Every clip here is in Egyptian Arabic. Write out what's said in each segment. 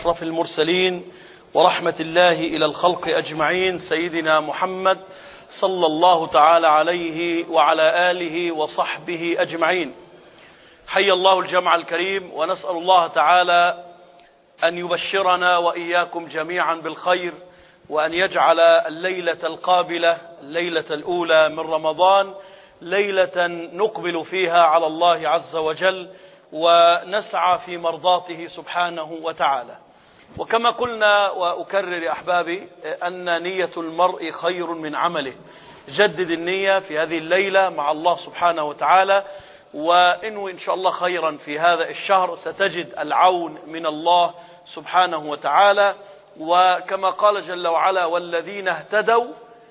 أشرف المرسلين ورحمة الله إلى الخلق أجمعين سيدنا محمد صلى الله تعالى عليه وعلى آله وصحبه أجمعين حي الله الجمع الكريم ونسأل الله تعالى أن يبشرنا وإياكم جميعا بالخير وأن يجعل الليلة القابلة الليلة الأولى من رمضان ليلة نقبل فيها على الله عز وجل ونسعى في مرضاته سبحانه وتعالى وكما قلنا وأكرر أحبابي أن نية المرء خير من عمله جدد النية في هذه الليلة مع الله سبحانه وتعالى وإنوي إن شاء الله خيرا في هذا الشهر ستجد العون من الله سبحانه وتعالى وكما قال جل وعلا والذين اهتدوا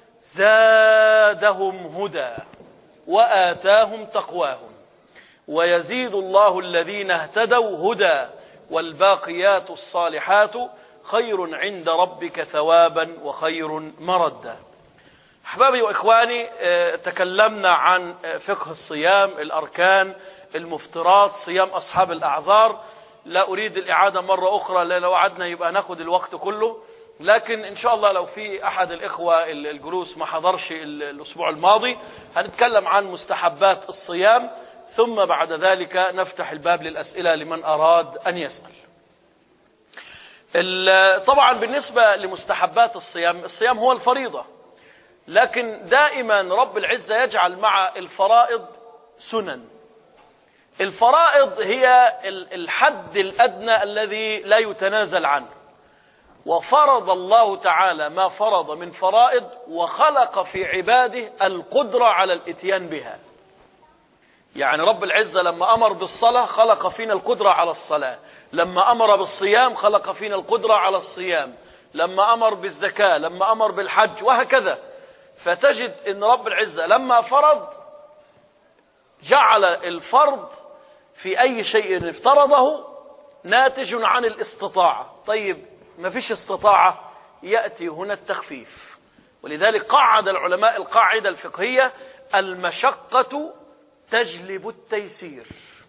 زادهم هدى وآتاهم تقواهم ويزيد الله الذين اهتدوا هدى والباقيات الصالحات خير عند ربك ثوابا وخير مردا احبابي واخواني تكلمنا عن فقه الصيام الاركان المفترات صيام اصحاب الاعذار لا اريد الاعاده مره اخرى لان لو قعدنا يبقى ناخد الوقت كله لكن ان شاء الله لو في احد الاخوه الجلوس ما حضرش الاسبوع الماضي هنتكلم عن مستحبات الصيام ثم بعد ذلك نفتح الباب للاسئله لمن اراد ان يسال طبعا بالنسبه لمستحبات الصيام الصيام هو الفريضه لكن دائما رب العزه يجعل مع الفرائض سنن الفرائض هي الحد الادنى الذي لا يتنازل عنه وفرض الله تعالى ما فرض من فرائض وخلق في عباده القدرة على الاتيان بها يعني رب العزة لما أمر بالصلاة خلق فينا القدرة على الصلاة لما أمر بالصيام خلق فينا القدرة على الصيام لما أمر بالزكاة لما أمر بالحج وهكذا فتجد أن رب العزة لما فرض جعل الفرض في أي شيء افترضه ناتج عن الاستطاعة طيب ما فيش استطاعة يأتي هنا التخفيف ولذلك قعد العلماء القاعدة الفقهية المشقة تجلب التيسير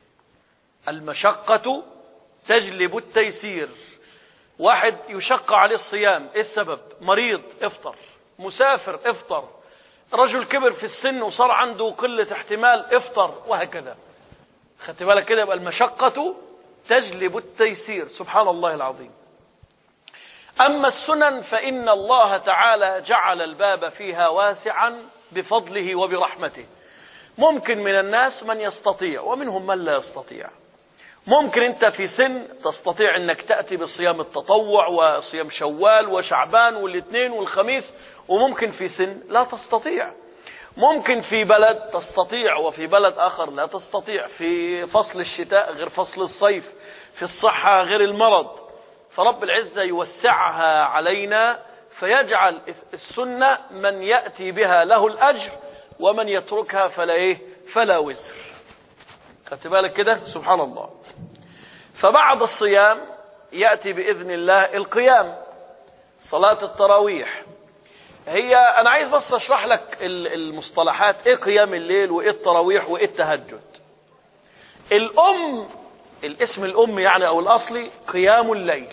المشقة تجلب التيسير واحد يشق عليه الصيام ايه السبب مريض افطر مسافر افطر رجل كبر في السن وصار عنده قلة احتمال افطر وهكذا خدت بالك كده يبقى المشقة تجلب التيسير سبحان الله العظيم أما السنن فإن الله تعالى جعل الباب فيها واسعا بفضله وبرحمته ممكن من الناس من يستطيع ومنهم من لا يستطيع ممكن انت في سن تستطيع انك تأتي بصيام التطوع وصيام شوال وشعبان والاثنين والخميس وممكن في سن لا تستطيع ممكن في بلد تستطيع وفي بلد آخر لا تستطيع في فصل الشتاء غير فصل الصيف في الصحة غير المرض فرب العزة يوسعها علينا فيجعل السنة من يأتي بها له الأجر ومن يتركها فلا إيه فلا وزر خدت بالك كده سبحان الله فبعد الصيام يأتي بإذن الله القيام صلاة التراويح هي أنا عايز بس أشرح لك المصطلحات إيه قيام الليل وإيه التراويح وإيه التهجد الأم الاسم الأم يعني أو الأصلي قيام الليل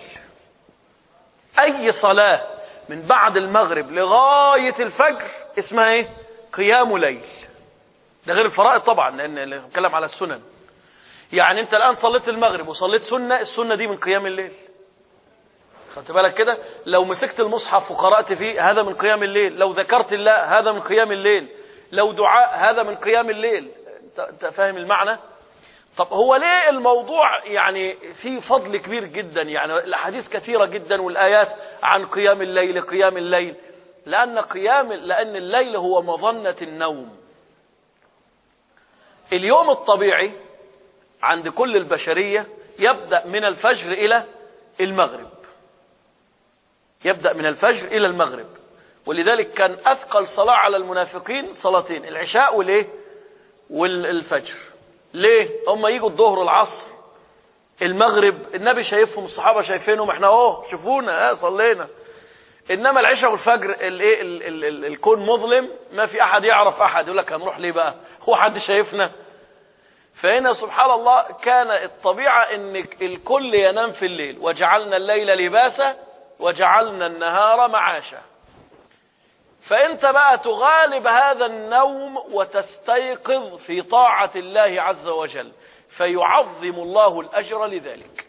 أي صلاة من بعد المغرب لغاية الفجر اسمها إيه؟ قيام ليل ده غير الفرائض طبعا لأن نتكلم على السنن يعني أنت الآن صليت المغرب وصليت سنة السنة دي من قيام الليل خدت بالك كده لو مسكت المصحف وقرأت فيه هذا من قيام الليل لو ذكرت الله هذا من قيام الليل لو دعاء هذا من قيام الليل انت, انت فاهم المعنى طب هو ليه الموضوع يعني فيه فضل كبير جدا يعني الاحاديث كثيره جدا والايات عن قيام الليل قيام الليل لان قيام لان الليل هو مظنه النوم اليوم الطبيعي عند كل البشريه يبدا من الفجر الى المغرب يبدا من الفجر الى المغرب ولذلك كان اثقل صلاه على المنافقين صلاتين العشاء والايه والفجر ليه هم يجوا الظهر العصر المغرب النبي شايفهم الصحابه شايفينهم احنا اهو شوفونا اه صلينا انما العشاء والفجر الايه الكون مظلم ما في احد يعرف احد يقول لك هنروح ليه بقى هو حد شايفنا فهنا سبحان الله كان الطبيعة ان الكل ينام في الليل وجعلنا الليل لباسا وجعلنا النهار معاشا فانت بقى تغالب هذا النوم وتستيقظ في طاعة الله عز وجل فيعظم الله الأجر لذلك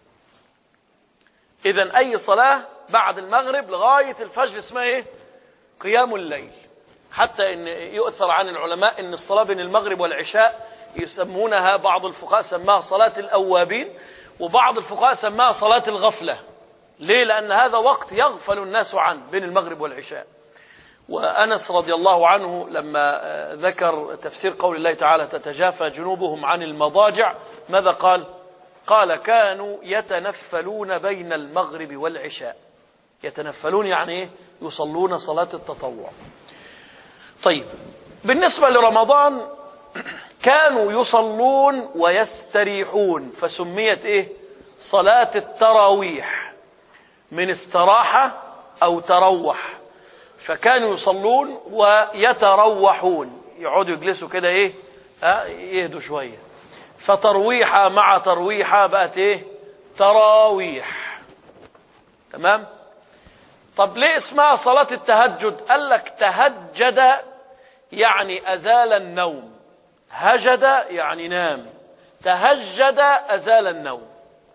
إذا أي صلاة بعد المغرب لغاية الفجر اسمها إيه؟ قيام الليل حتى إن يؤثر عن العلماء إن الصلاة بين المغرب والعشاء يسمونها بعض الفقهاء سماها صلاة الأوابين وبعض الفقهاء سماها صلاة الغفلة ليه؟ لأن هذا وقت يغفل الناس عنه بين المغرب والعشاء وأنس رضي الله عنه لما ذكر تفسير قول الله تعالى تتجافى جنوبهم عن المضاجع ماذا قال قال كانوا يتنفلون بين المغرب والعشاء يتنفلون يعني ايه يصلون صلاة التطوع طيب بالنسبة لرمضان كانوا يصلون ويستريحون فسميت ايه صلاة التراويح من استراحة او تروح فكانوا يصلون ويتروحون يقعدوا يجلسوا كده ايه اه يهدوا شويه فترويحة مع ترويحة بقت ايه تراويح تمام طب ليه اسمها صلاة التهجد قال لك تهجد يعني أزال النوم هجد يعني نام تهجد أزال النوم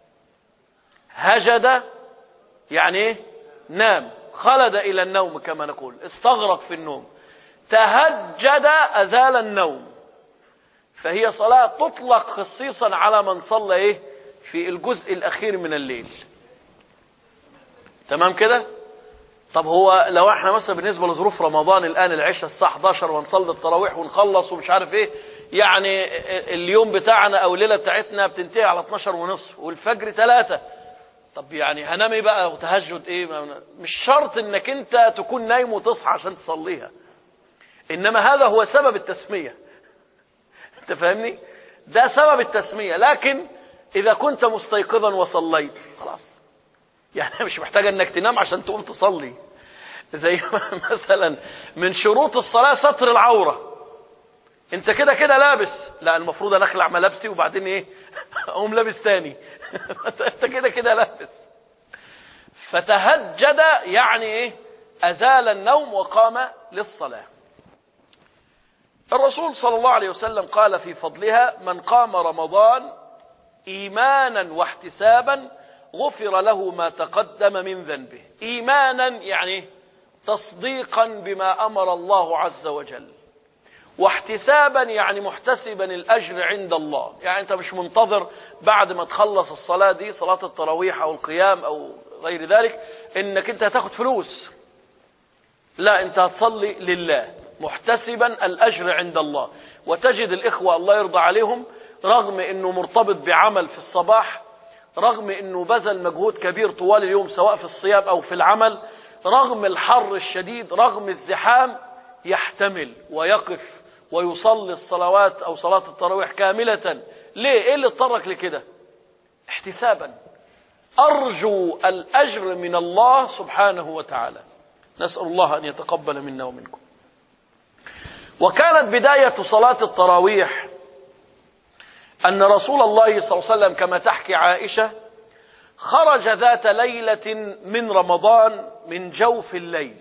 هجد يعني ايه نام خلد إلى النوم كما نقول استغرق في النوم تهجد أزال النوم فهي صلاة تطلق خصيصا على من صلى ايه في الجزء الاخير من الليل تمام كده طب هو لو احنا مثلا بالنسبه لظروف رمضان الان العشاء الساعه 11 ونصلي التراويح ونخلص ومش عارف ايه يعني اليوم بتاعنا او الليله بتاعتنا بتنتهي على 12 ونصف والفجر 3 طب يعني هنام ايه بقى وتهجد ايه مش شرط انك انت تكون نايم وتصحى عشان تصليها انما هذا هو سبب التسميه انت فاهمني ده سبب التسمية لكن اذا كنت مستيقظا وصليت خلاص يعني مش محتاج انك تنام عشان تقوم تصلي زي مثلا من شروط الصلاة ستر العورة انت كده كده لابس لا المفروض انا اخلع ملابسي وبعدين ايه اقوم لابس تاني انت كده كده لابس فتهجد يعني ايه ازال النوم وقام للصلاه الرسول صلى الله عليه وسلم قال في فضلها من قام رمضان ايمانا واحتسابا غفر له ما تقدم من ذنبه ايمانا يعني تصديقا بما امر الله عز وجل واحتسابا يعني محتسبا الاجر عند الله يعني انت مش منتظر بعد ما تخلص الصلاه دي صلاه التراويح او القيام او غير ذلك انك انت هتاخد فلوس لا انت هتصلي لله محتسبا الأجر عند الله وتجد الإخوة الله يرضى عليهم رغم أنه مرتبط بعمل في الصباح رغم أنه بذل مجهود كبير طوال اليوم سواء في الصيام أو في العمل رغم الحر الشديد رغم الزحام يحتمل ويقف ويصلي الصلوات أو صلاة التراويح كاملة ليه؟ إيه اللي اضطرك لكده؟ احتسابا أرجو الأجر من الله سبحانه وتعالى نسأل الله أن يتقبل منا ومنكم وكانت بداية صلاة التراويح أن رسول الله صلى الله عليه وسلم كما تحكي عائشة خرج ذات ليلة من رمضان من جوف الليل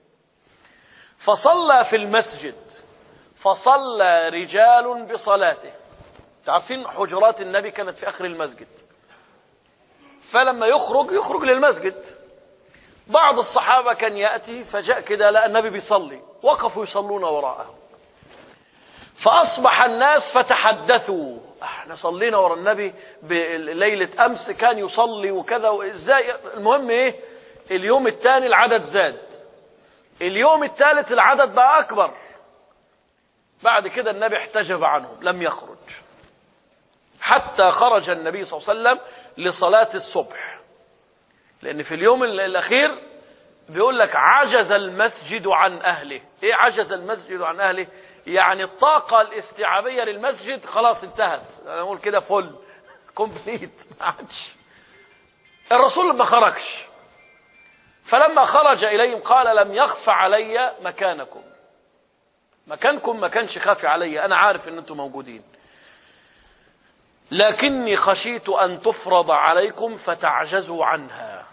فصلى في المسجد فصلى رجال بصلاته تعرفين حجرات النبي كانت في آخر المسجد فلما يخرج يخرج للمسجد بعض الصحابة كان يأتي فجاء كده لقى النبي بيصلي وقفوا يصلون وراءه فأصبح الناس فتحدثوا احنا صلينا ورا النبي بليلة أمس كان يصلي وكذا وإزاي المهم إيه اليوم الثاني العدد زاد اليوم الثالث العدد بقى أكبر بعد كده النبي احتجب عنهم لم يخرج حتى خرج النبي صلى الله عليه وسلم لصلاة الصبح لأن في اليوم الأخير بيقول لك عجز المسجد عن أهله إيه عجز المسجد عن أهله يعني الطاقة الاستيعابية للمسجد خلاص انتهت أنا أقول كده فل كومبليت ما عادش الرسول ما خرجش فلما خرج إليهم قال لم يخف علي مكانكم مكانكم ما كانش خافي علي أنا عارف أن أنتم موجودين لكني خشيت أن تفرض عليكم فتعجزوا عنها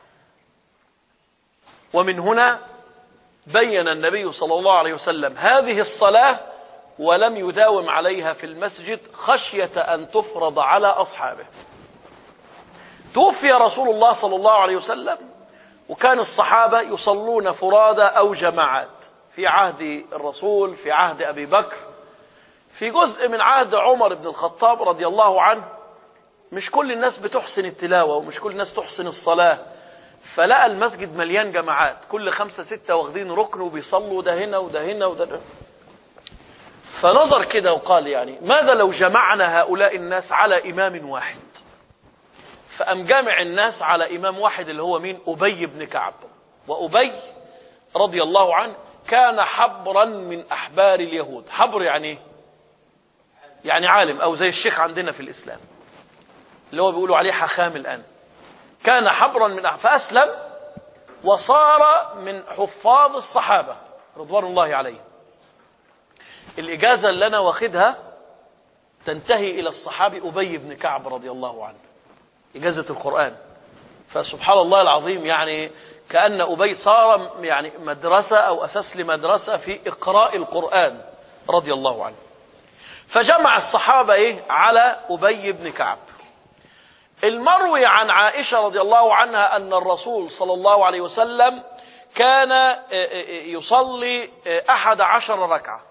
ومن هنا بين النبي صلى الله عليه وسلم هذه الصلاة ولم يداوم عليها في المسجد خشية أن تفرض على أصحابه توفي رسول الله صلى الله عليه وسلم وكان الصحابة يصلون فرادى أو جماعات في عهد الرسول في عهد أبي بكر في جزء من عهد عمر بن الخطاب رضي الله عنه مش كل الناس بتحسن التلاوة ومش كل الناس تحسن الصلاة فلقى المسجد مليان جماعات كل خمسة ستة واخدين ركن وبيصلوا ده هنا وده هنا وده هنا فنظر كده وقال يعني ماذا لو جمعنا هؤلاء الناس على إمام واحد فأم جامع الناس على إمام واحد اللي هو مين أبي بن كعب وأبي رضي الله عنه كان حبرا من أحبار اليهود حبر يعني يعني عالم أو زي الشيخ عندنا في الإسلام اللي هو بيقولوا عليه حخام الآن كان حبرا من أحبار فأسلم وصار من حفاظ الصحابة رضوان الله عليهم الإجازة اللي أنا واخدها تنتهي إلى الصحابي أبي بن كعب رضي الله عنه إجازة القرآن فسبحان الله العظيم يعني كأن أبي صار يعني مدرسة أو أساس لمدرسة في إقراء القرآن رضي الله عنه فجمع الصحابة إيه على أبي بن كعب المروي عن عائشة رضي الله عنها أن الرسول صلى الله عليه وسلم كان يصلي أحد عشر ركعة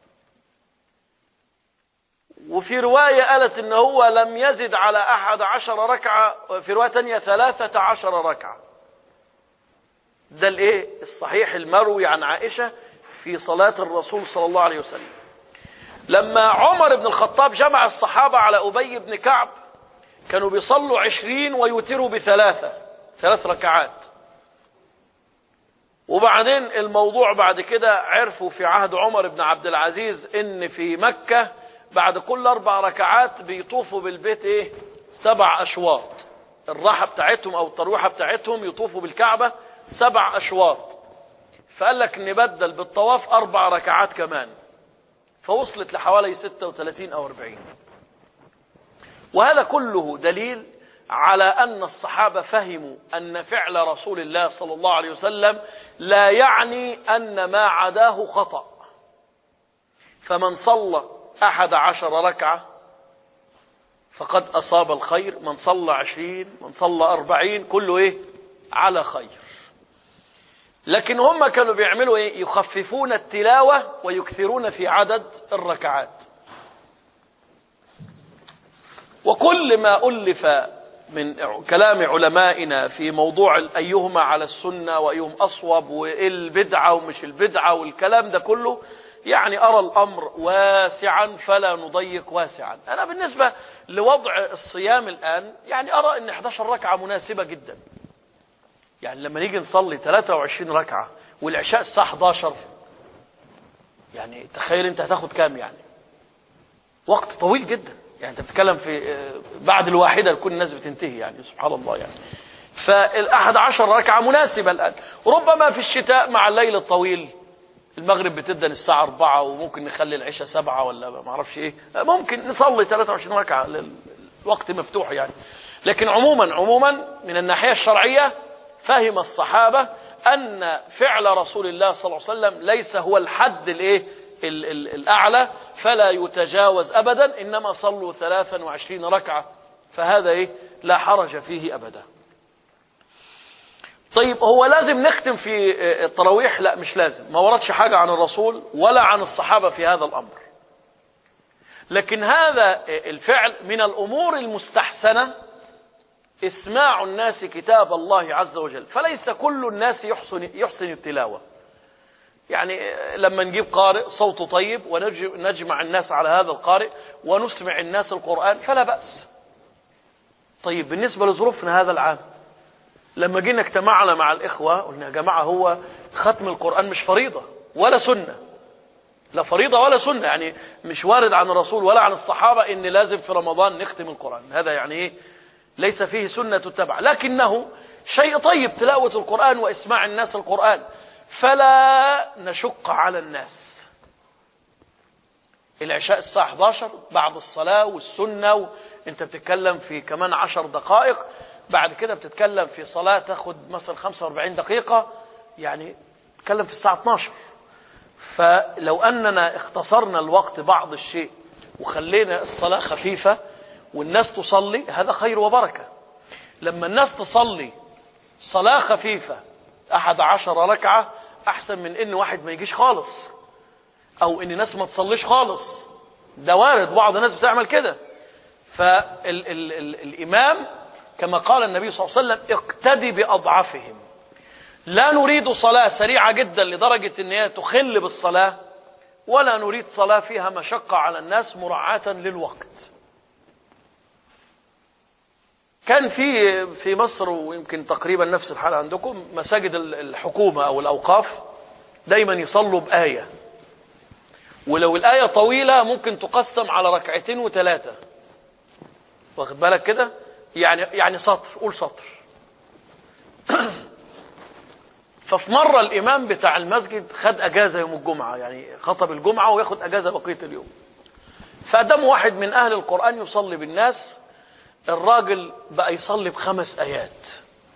وفي رواية قالت ان هو لم يزد على احد عشر ركعة في رواية تانية ثلاثة عشر ركعة ده الايه الصحيح المروي عن عائشة في صلاة الرسول صلى الله عليه وسلم لما عمر بن الخطاب جمع الصحابة على أبي بن كعب كانوا بيصلوا عشرين ويوتروا بثلاثة ثلاث ركعات وبعدين الموضوع بعد كده عرفوا في عهد عمر بن عبد العزيز ان في مكة بعد كل اربع ركعات بيطوفوا بالبيت ايه سبع اشواط الراحة بتاعتهم او الترويحة بتاعتهم يطوفوا بالكعبة سبع اشواط فقال لك نبدل بالطواف اربع ركعات كمان فوصلت لحوالي 36 او 40 وهذا كله دليل على أن الصحابة فهموا أن فعل رسول الله صلى الله عليه وسلم لا يعني أن ما عداه خطأ فمن صلى أحد عشر ركعة فقد أصاب الخير من صلى عشرين من صلى أربعين كله إيه على خير لكن هم كانوا بيعملوا إيه يخففون التلاوة ويكثرون في عدد الركعات وكل ما ألف من كلام علمائنا في موضوع أيهما على السنة وأيهم أصوب والبدعة ومش البدعة والكلام ده كله يعني أرى الأمر واسعا فلا نضيق واسعا أنا بالنسبة لوضع الصيام الآن يعني أرى أن 11 ركعة مناسبة جدا يعني لما نيجي نصلي 23 ركعة والعشاء الساعة 11 يعني تخيل أنت هتاخد كام يعني وقت طويل جدا يعني انت بتتكلم في بعد الواحده كل الناس بتنتهي يعني سبحان الله يعني فالاحد عشر ركعه مناسبه الان ربما في الشتاء مع الليل الطويل المغرب بتبدا الساعه أربعة وممكن نخلي العشاء سبعة ولا ما اعرفش ايه ممكن نصلي 23 ركعه الوقت مفتوح يعني لكن عموما عموما من الناحيه الشرعيه فهم الصحابه ان فعل رسول الله صلى الله عليه وسلم ليس هو الحد الايه ال ال الأعلى فلا يتجاوز أبدا إنما صلوا ثلاثا وعشرين ركعة فهذا إيه لا حرج فيه أبدا طيب هو لازم نختم في التراويح لا مش لازم ما وردش حاجة عن الرسول ولا عن الصحابة في هذا الأمر لكن هذا الفعل من الأمور المستحسنة اسماع الناس كتاب الله عز وجل فليس كل الناس يحسن, يحسن التلاوة يعني لما نجيب قارئ صوته طيب ونجمع الناس على هذا القارئ ونسمع الناس القرآن فلا بأس طيب بالنسبة لظروفنا هذا العام لما جينا اجتمعنا مع الإخوة قلنا يا جماعة هو ختم القرآن مش فريضة ولا سنة لا فريضة ولا سنة يعني مش وارد عن الرسول ولا عن الصحابة ان لازم في رمضان نختم القرآن هذا يعني ايه ليس فيه سنة تتبع لكنه شيء طيب تلاوة القرآن وإسماع الناس القرآن فلا نشق على الناس العشاء الساعة 11 بعد الصلاة والسنة و... انت بتتكلم في كمان 10 دقائق بعد كده بتتكلم في صلاة تاخد مثلا 45 دقيقة يعني تتكلم في الساعة 12 فلو أننا اختصرنا الوقت بعض الشيء وخلينا الصلاة خفيفة والناس تصلي هذا خير وبركة لما الناس تصلي صلاة خفيفة أحد عشر ركعة أحسن من إن واحد ما يجيش خالص أو إن ناس ما تصليش خالص ده وارد بعض الناس بتعمل كده فالإمام كما قال النبي صلى الله عليه وسلم اقتدي بأضعفهم لا نريد صلاة سريعة جدا لدرجة ان هي تخل بالصلاة ولا نريد صلاة فيها مشقة على الناس مراعاة للوقت كان في في مصر ويمكن تقريبا نفس الحال عندكم مساجد الحكومة أو الأوقاف دايما يصلوا بآية ولو الآية طويلة ممكن تقسم على ركعتين وثلاثة واخد بالك كده يعني يعني سطر قول سطر ففي مرة الإمام بتاع المسجد خد أجازة يوم الجمعة يعني خطب الجمعة وياخد أجازة بقية اليوم فقدم واحد من أهل القرآن يصلي بالناس الراجل بقى يصلي بخمس آيات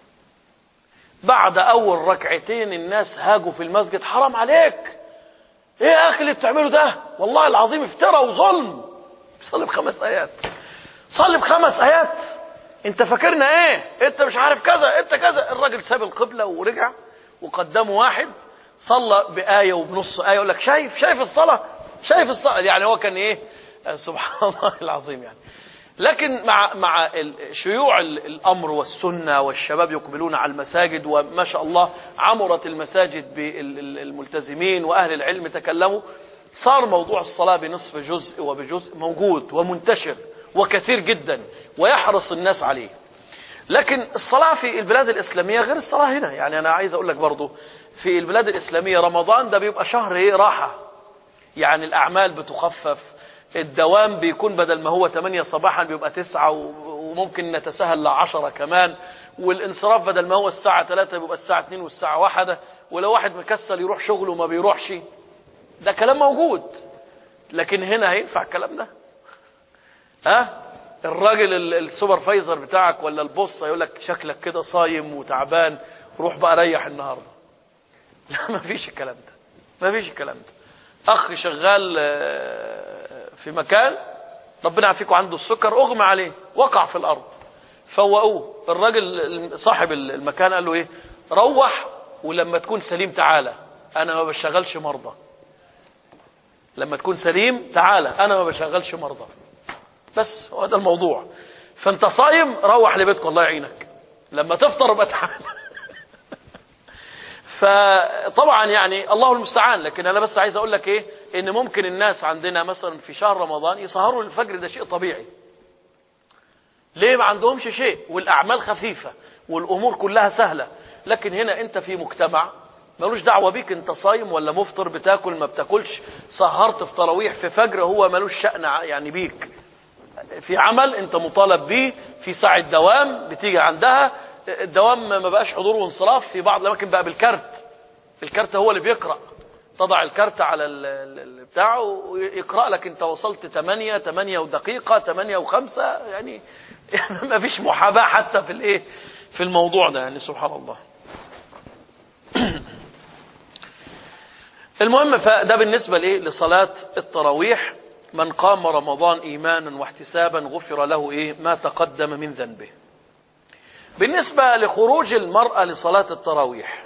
بعد أول ركعتين الناس هاجوا في المسجد حرام عليك ايه يا اخي اللي بتعمله ده والله العظيم افترى وظلم صلي بخمس ايات صلي بخمس ايات انت فاكرنا ايه انت مش عارف كذا انت كذا الراجل ساب القبلة ورجع وقدمه واحد صلى بآية وبنص آية يقول لك شايف شايف الصلاة شايف الصلاة يعني هو كان ايه سبحان الله العظيم يعني لكن مع مع شيوع الامر والسنه والشباب يقبلون على المساجد وما شاء الله عمرت المساجد بالملتزمين واهل العلم تكلموا صار موضوع الصلاه بنصف جزء وبجزء موجود ومنتشر وكثير جدا ويحرص الناس عليه لكن الصلاه في البلاد الاسلاميه غير الصلاه هنا يعني انا عايز اقول لك برضه في البلاد الاسلاميه رمضان ده بيبقى شهر ايه راحه يعني الاعمال بتخفف الدوام بيكون بدل ما هو 8 صباحا بيبقى 9 وممكن نتساهل ل 10 كمان والانصراف بدل ما هو الساعة 3 بيبقى الساعة 2 والساعة 1 ولو واحد مكسل يروح شغله وما بيروحش ده كلام موجود لكن هنا هينفع الكلام ده ها الراجل السوبرفايزر بتاعك ولا البوس هيقول لك شكلك كده صايم وتعبان روح بقى ريح النهارده لا ما فيش الكلام ده ما فيش الكلام ده اخ شغال في مكان ربنا يعافيكم عنده السكر اغمى عليه وقع في الارض فوقوه الراجل صاحب المكان قال له ايه روح ولما تكون سليم تعالى انا ما بشغلش مرضى لما تكون سليم تعالى انا ما بشغلش مرضى بس هو ده الموضوع فانت صايم روح لبيتك الله يعينك لما تفطر بقى تعالى فطبعا يعني الله المستعان لكن انا بس عايز اقول لك ايه ان ممكن الناس عندنا مثلا في شهر رمضان يسهروا للفجر ده شيء طبيعي ليه ما عندهمش شيء والاعمال خفيفه والامور كلها سهله لكن هنا انت في مجتمع ملوش دعوه بيك انت صايم ولا مفطر بتاكل ما بتاكلش سهرت في تراويح في فجر هو ملوش شأن يعني بيك في عمل انت مطالب بيه في ساعه دوام بتيجي عندها الدوام ما بقاش حضور وانصراف في بعض الاماكن بقى بالكارت الكارت هو اللي بيقرا تضع الكارت على البتاع ويقرا لك انت وصلت 8 8 ودقيقه 8 و5 يعني يعني ما فيش محاباه حتى في الايه في الموضوع ده يعني سبحان الله المهم فده بالنسبه لايه لصلاه التراويح من قام رمضان ايمانا واحتسابا غفر له ايه ما تقدم من ذنبه بالنسبة لخروج المرأة لصلاة التراويح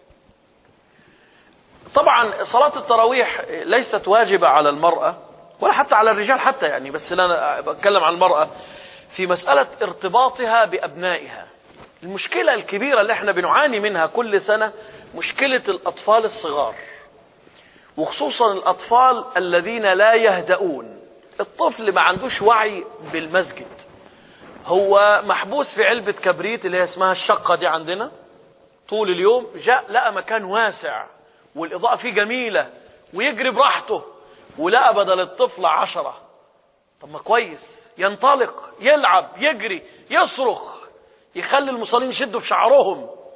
طبعا صلاة التراويح ليست واجبة على المرأة ولا حتى على الرجال حتى يعني بس أنا بتكلم عن المرأة في مسألة ارتباطها بأبنائها المشكلة الكبيرة اللي احنا بنعاني منها كل سنة مشكلة الأطفال الصغار وخصوصا الأطفال الذين لا يهدؤون الطفل ما عندوش وعي بالمسجد هو محبوس في علبة كبريت اللي هي اسمها الشقة دي عندنا طول اليوم جاء لقى مكان واسع والإضاءة فيه جميلة ويجري براحته ولقى بدل الطفل عشرة طب ما كويس ينطلق يلعب يجري يصرخ يخلي المصلين يشدوا في شعرهم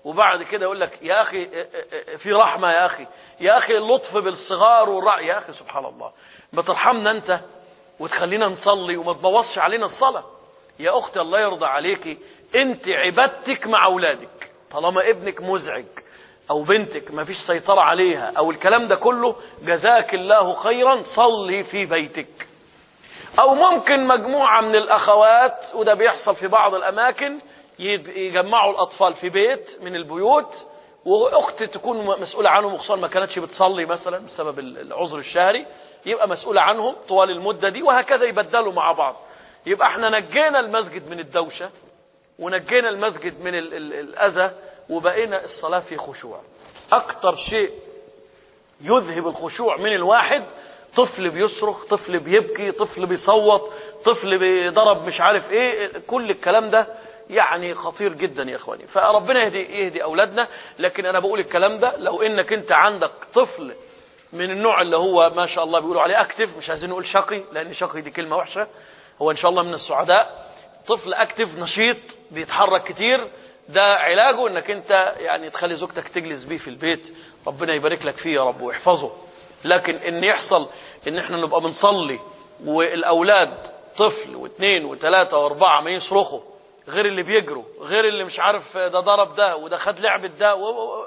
وبعد كده يقول لك يا أخي في رحمة يا أخي يا أخي اللطف بالصغار والرأي يا أخي سبحان الله ما ترحمنا أنت وتخلينا نصلي وما تبوظش علينا الصلاة يا أختي الله يرضى عليكي أنت عبادتك مع أولادك طالما ابنك مزعج أو بنتك ما فيش سيطرة عليها أو الكلام ده كله جزاك الله خيرا صلي في بيتك أو ممكن مجموعة من الأخوات وده بيحصل في بعض الأماكن يجمعوا الأطفال في بيت من البيوت وأخت تكون مسؤولة عنهم وخصوصا ما كانتش بتصلي مثلا بسبب العذر الشهري يبقى مسؤولة عنهم طوال المدة دي وهكذا يبدلوا مع بعض يبقى احنا نجينا المسجد من الدوشة ونجينا المسجد من ال ال الأذى وبقينا الصلاة في خشوع أكتر شيء يذهب الخشوع من الواحد طفل بيصرخ طفل بيبكي طفل بيصوت طفل بيضرب مش عارف ايه كل الكلام ده يعني خطير جدا يا اخواني فربنا يهدي يهدي اولادنا لكن انا بقول الكلام ده لو انك انت عندك طفل من النوع اللي هو ما شاء الله بيقولوا عليه اكتف مش عايزين نقول شقي لان شقي دي كلمه وحشه هو ان شاء الله من السعداء طفل اكتف نشيط بيتحرك كتير ده علاجه انك انت يعني تخلي زوجتك تجلس بيه في البيت ربنا يبارك لك فيه يا رب ويحفظه لكن ان يحصل ان احنا نبقى بنصلي والاولاد طفل واثنين وثلاثة واربعة ما يصرخوا غير اللي بيجروا غير اللي مش عارف ده ضرب ده وده خد لعبة ده و... و...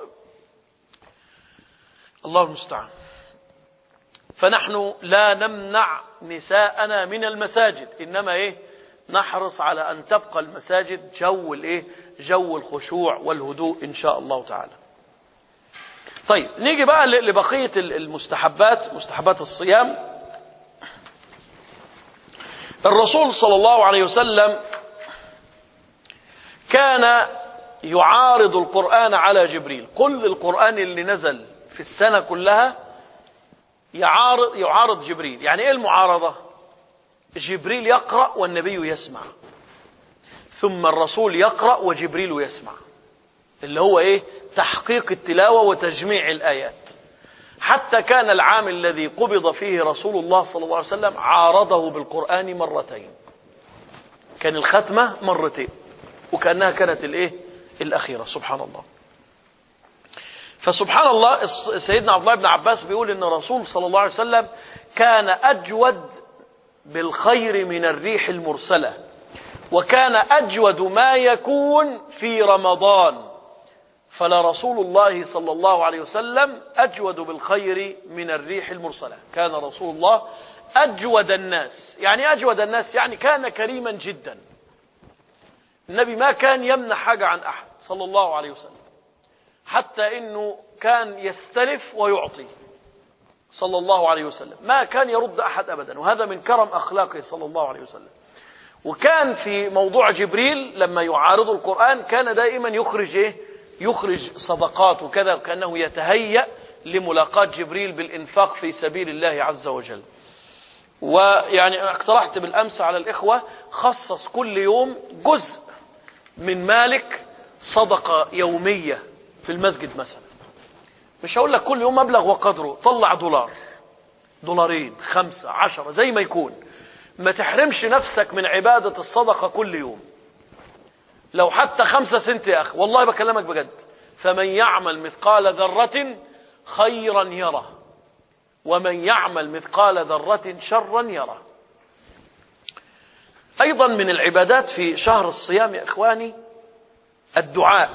الله المستعان فنحن لا نمنع نساءنا من المساجد انما ايه نحرص على ان تبقى المساجد جو الايه جو الخشوع والهدوء ان شاء الله تعالى طيب نيجي بقى لبقية المستحبات مستحبات الصيام الرسول صلى الله عليه وسلم كان يعارض القرآن على جبريل كل القرآن اللي نزل في السنة كلها يعارض, يعارض جبريل يعني ايه المعارضة جبريل يقرأ والنبي يسمع ثم الرسول يقرأ وجبريل يسمع اللي هو ايه تحقيق التلاوة وتجميع الآيات حتى كان العام الذي قبض فيه رسول الله صلى الله عليه وسلم عارضه بالقرآن مرتين كان الختمة مرتين وكأنها كانت الايه الأخيرة سبحان الله فسبحان الله سيدنا عبد الله بن عباس بيقول ان الرسول صلى الله عليه وسلم كان أجود بالخير من الريح المرسلة وكان أجود ما يكون في رمضان فلرسول الله صلى الله عليه وسلم أجود بالخير من الريح المرسلة كان رسول الله أجود الناس يعني أجود الناس يعني كان كريما جدا النبي ما كان يمنع حاجة عن أحد صلى الله عليه وسلم حتى إنه كان يستلف ويعطي صلى الله عليه وسلم ما كان يرد أحد أبدا وهذا من كرم أخلاقه صلى الله عليه وسلم وكان في موضوع جبريل لما يعارض القرآن كان دائما يخرج إيه؟ يخرج صدقات وكذا كأنه يتهيأ لملاقاة جبريل بالإنفاق في سبيل الله عز وجل ويعني اقترحت بالأمس على الإخوة خصص كل يوم جزء من مالك صدقة يومية في المسجد مثلا مش هقول لك كل يوم مبلغ وقدره طلع دولار دولارين خمسة عشرة زي ما يكون ما تحرمش نفسك من عبادة الصدقة كل يوم لو حتى خمسة سنت يا أخي والله بكلمك بجد فمن يعمل مثقال ذرة خيرا يره ومن يعمل مثقال ذرة شرا يره أيضا من العبادات في شهر الصيام يا إخواني الدعاء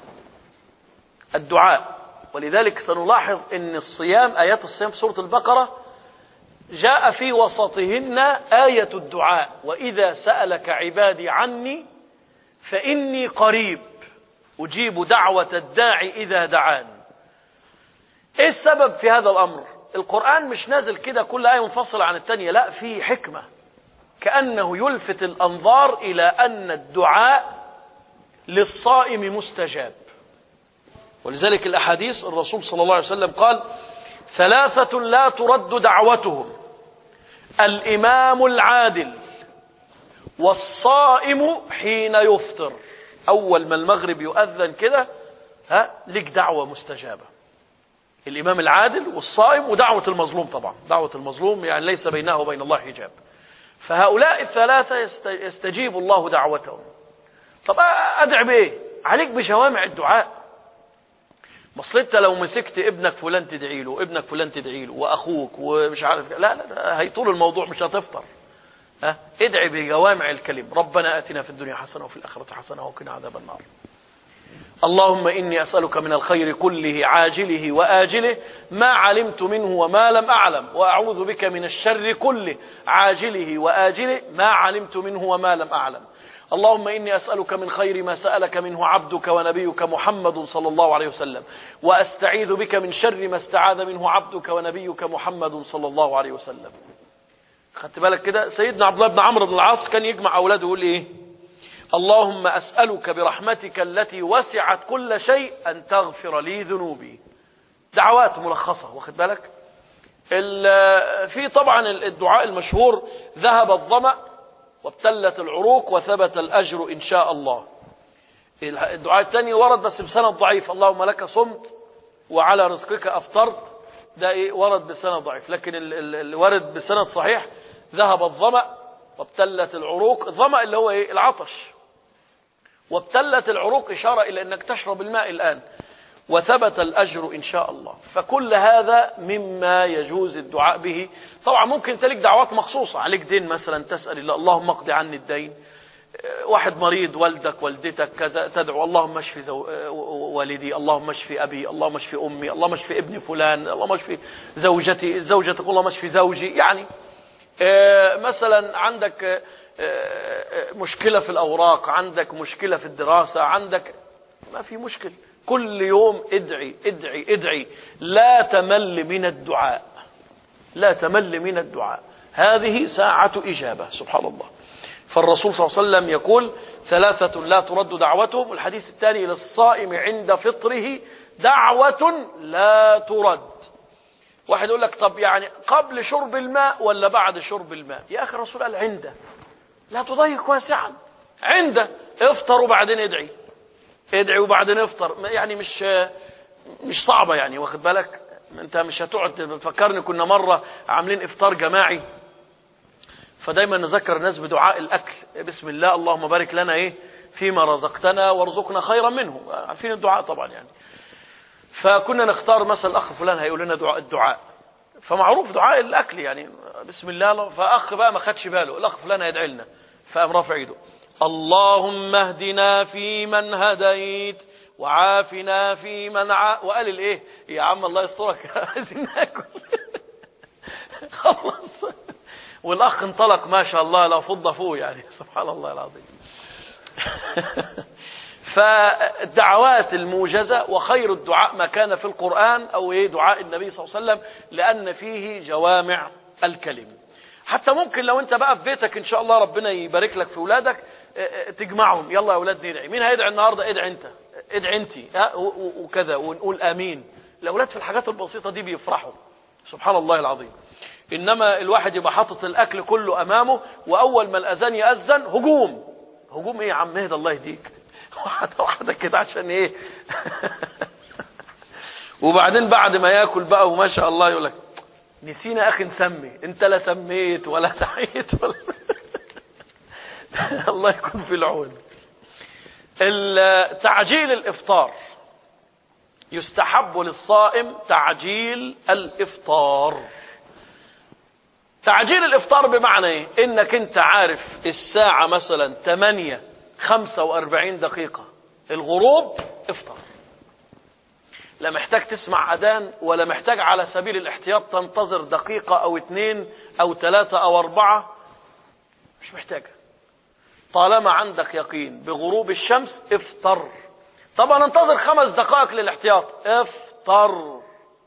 الدعاء ولذلك سنلاحظ أن الصيام آيات الصيام في سورة البقرة جاء في وسطهن آية الدعاء وإذا سألك عبادي عني فإني قريب أجيب دعوة الداعي إذا دعان إيه السبب في هذا الأمر القرآن مش نازل كده كل آية منفصلة عن التانية لا في حكمة كأنه يلفت الأنظار إلى أن الدعاء للصائم مستجاب ولذلك الأحاديث الرسول صلى الله عليه وسلم قال ثلاثة لا ترد دعوتهم الإمام العادل والصائم حين يفطر أول ما المغرب يؤذن كده ها لك دعوة مستجابة الإمام العادل والصائم ودعوة المظلوم طبعا دعوة المظلوم يعني ليس بينه وبين الله حجاب فهؤلاء الثلاثة يستجيب الله دعوتهم طب أدعي بإيه عليك بجوامع الدعاء اصل انت لو مسكت ابنك فلان تدعي له ابنك فلان تدعي له واخوك ومش عارف لا لا, لا هيطول الموضوع مش هتفطر ها ادعي بجوامع الكلم ربنا اتنا في الدنيا حسنه وفي الاخره حسنه وقنا عذاب النار اللهم اني اسالك من الخير كله عاجله واجله ما علمت منه وما لم اعلم واعوذ بك من الشر كله عاجله واجله ما علمت منه وما لم اعلم اللهم إني أسألك من خير ما سألك منه عبدك ونبيك محمد صلى الله عليه وسلم وأستعيذ بك من شر ما استعاذ منه عبدك ونبيك محمد صلى الله عليه وسلم خدت بالك كده سيدنا عبد الله بن عمرو بن العاص كان يجمع أولاده يقول إيه اللهم أسألك برحمتك التي وسعت كل شيء أن تغفر لي ذنوبي دعوات ملخصة واخد بالك في طبعا الدعاء المشهور ذهب الظمأ وابتلت العروق وثبت الأجر إن شاء الله الدعاء الثاني ورد بس بسند ضعيف اللهم لك صمت وعلى رزقك أفطرت ده إيه ورد بسند ضعيف لكن اللي ورد بسند صحيح ذهب الظمأ وابتلت العروق الظمأ اللي هو إيه العطش وابتلت العروق إشارة إلى أنك تشرب الماء الآن وثبت الأجر إن شاء الله فكل هذا مما يجوز الدعاء به طبعا ممكن تلك دعوات مخصوصة عليك دين مثلا تسأل الله اللهم اقضي عني الدين واحد مريض والدك والدتك كذا تدعو اللهم اشفي زو... والدي اللهم اشفي ابي اللهم اشفي امي اللهم اشفي ابن فلان اللهم اشفي زوجتي زوجتك اللهم اشفي زوجي يعني مثلا عندك مشكلة في الأوراق عندك مشكلة في الدراسة عندك ما في مشكلة كل يوم ادعي ادعي ادعي لا تمل من الدعاء لا تمل من الدعاء هذه ساعة إجابة سبحان الله فالرسول صلى الله عليه وسلم يقول ثلاثة لا ترد دعوتهم والحديث الثاني للصائم عند فطره دعوة لا ترد واحد يقول لك طب يعني قبل شرب الماء ولا بعد شرب الماء يا أخي الرسول قال عنده لا تضيق واسعا عنده افطر وبعدين ادعي ادعي وبعدين افطر يعني مش مش صعبة يعني واخد بالك انت مش هتقعد تفكرني كنا مرة عاملين افطار جماعي فدايما نذكر الناس بدعاء الاكل بسم الله اللهم بارك لنا ايه فيما رزقتنا وارزقنا خيرا منه عارفين الدعاء طبعا يعني فكنا نختار مثلا الاخ فلان هيقول لنا دعاء الدعاء فمعروف دعاء الاكل يعني بسم الله فاخ بقى ما خدش باله الاخ فلان هيدعي لنا فقام رافع ايده اللهم اهدنا فيمن هديت وعافنا فيمن ع... وقال الايه يا عم الله يسترك عايزين ناكل خلص والاخ انطلق ما شاء الله لا فض فوق يعني سبحان الله العظيم فالدعوات الموجزة وخير الدعاء ما كان في القرآن أو إيه دعاء النبي صلى الله عليه وسلم لأن فيه جوامع الكلم حتى ممكن لو انت بقى في بيتك ان شاء الله ربنا يبارك لك في اولادك تجمعهم يلا يا اولاد ندعي مين هيدعي النهارده ادعي انت ادعي انت وكذا ونقول امين الاولاد في الحاجات البسيطه دي بيفرحوا سبحان الله العظيم انما الواحد يبقى حاطط الاكل كله امامه واول ما الاذان ياذن هجوم هجوم ايه يا عم اهدى الله يهديك واحده واحده كده عشان ايه وبعدين بعد ما ياكل بقى وما شاء الله يقول لك نسينا اخي نسمي انت لا سميت ولا دعيت ولا الله يكون في العون تعجيل الافطار يستحب للصائم تعجيل الافطار تعجيل الافطار بمعنى ايه انك انت عارف الساعة مثلا 8 45 دقيقة الغروب افطر لا محتاج تسمع أذان ولا محتاج على سبيل الاحتياط تنتظر دقيقة أو اتنين أو ثلاثة أو أربعة مش محتاجة طالما عندك يقين بغروب الشمس افطر طبعا انتظر خمس دقائق للاحتياط افطر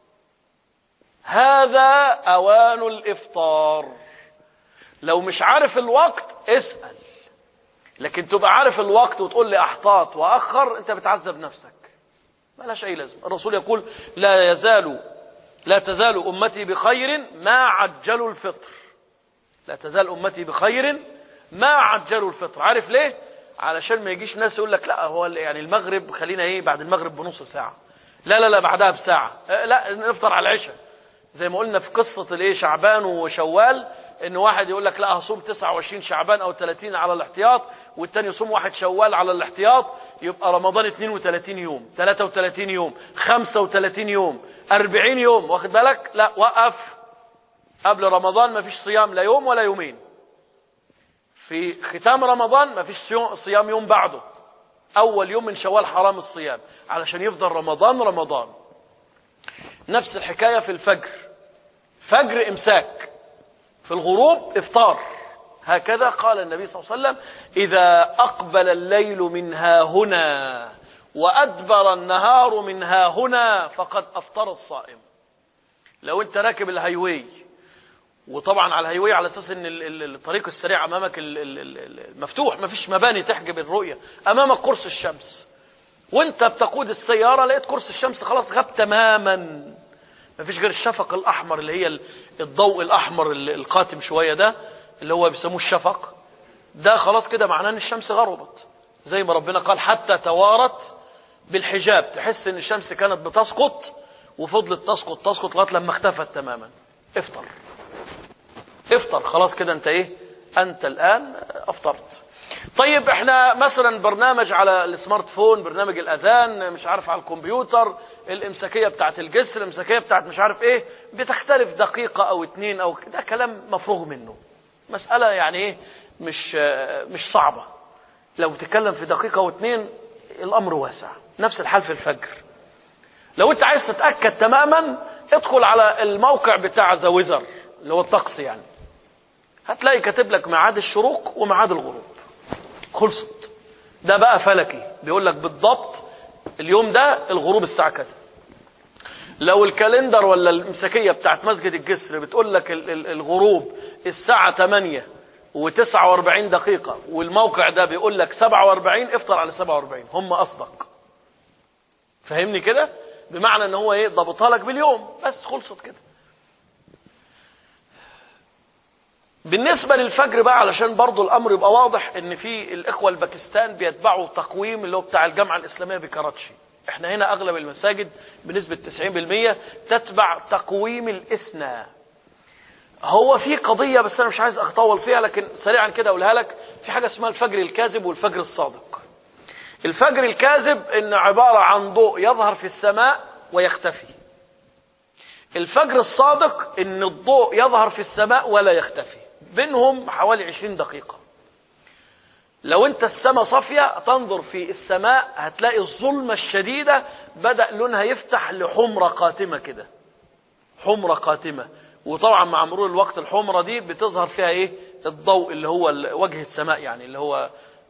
هذا أوان الإفطار لو مش عارف الوقت اسأل لكن تبقى عارف الوقت وتقول لي أحتاط وأخر أنت بتعذب نفسك ما لهاش أي لازمة الرسول يقول لا يزال لا تزال أمتي بخير ما عجلوا الفطر لا تزال أمتي بخير ما عجلوا الفطر عارف ليه علشان ما يجيش ناس يقول لك لا هو يعني المغرب خلينا ايه بعد المغرب بنص ساعة لا لا لا بعدها بساعة لا نفطر على العشاء زي ما قلنا في قصة الايه شعبان وشوال ان واحد يقول لك لا هصوم 29 شعبان او 30 على الاحتياط والتاني يصوم واحد شوال على الاحتياط يبقى رمضان 32 يوم 33 يوم 35 يوم 40 يوم واخد بالك لا وقف قبل رمضان ما فيش صيام لا يوم ولا يومين في ختام رمضان ما فيش صيام يوم بعده اول يوم من شوال حرام الصيام علشان يفضل رمضان رمضان نفس الحكاية في الفجر فجر امساك في الغروب افطار هكذا قال النبي صلى الله عليه وسلم إذا أقبل الليل من ها هنا وأدبر النهار من ها هنا فقد أفطر الصائم لو أنت راكب الهايوي وطبعا على الهايوي على أساس أن الطريق السريع أمامك المفتوح ما فيش مباني تحجب الرؤية أمامك قرص الشمس وانت بتقود السيارة لقيت قرص الشمس خلاص غاب تماما ما فيش غير الشفق الأحمر اللي هي الضوء الأحمر القاتم شوية ده اللي هو بيسموه الشفق ده خلاص كده معناه ان الشمس غربت زي ما ربنا قال حتى توارت بالحجاب تحس ان الشمس كانت بتسقط وفضلت تسقط تسقط لغايه لما اختفت تماما افطر افطر خلاص كده انت ايه انت الان افطرت طيب احنا مثلا برنامج على السمارت فون برنامج الاذان مش عارف على الكمبيوتر الامساكيه بتاعت الجسر الامساكيه بتاعت مش عارف ايه بتختلف دقيقه او اتنين او ده كلام مفروغ منه مسألة يعني ايه مش مش صعبة لو تتكلم في دقيقة واتنين الأمر واسع نفس الحال في الفجر لو أنت عايز تتأكد تماما ادخل على الموقع بتاع ذا ويزر اللي هو الطقس يعني هتلاقي كاتب لك ميعاد الشروق وميعاد الغروب خلصت ده بقى فلكي بيقول لك بالضبط اليوم ده الغروب الساعة كذا لو الكالندر ولا المساكية بتاعت مسجد الجسر بتقول لك الغروب الساعة 8 و49 دقيقة والموقع ده بيقول لك 47 افطر على 47 هم أصدق فهمني كده بمعنى ان هو ايه ضبطها لك باليوم بس خلصت كده بالنسبة للفجر بقى علشان برضو الأمر يبقى واضح إن في الإخوة الباكستان بيتبعوا تقويم اللي هو بتاع الجامعة الإسلامية بكراتشي احنا هنا اغلب المساجد بنسبة 90% تتبع تقويم الاسنى هو في قضية بس انا مش عايز اطول فيها لكن سريعا كده اقولها لك في حاجة اسمها الفجر الكاذب والفجر الصادق الفجر الكاذب ان عبارة عن ضوء يظهر في السماء ويختفي الفجر الصادق ان الضوء يظهر في السماء ولا يختفي بينهم حوالي 20 دقيقة لو انت السماء صافية تنظر في السماء هتلاقي الظلمة الشديدة بدأ لونها يفتح لحمرة قاتمة كده حمرة قاتمة وطبعا مع مرور الوقت الحمرة دي بتظهر فيها ايه الضوء اللي هو وجه السماء يعني اللي هو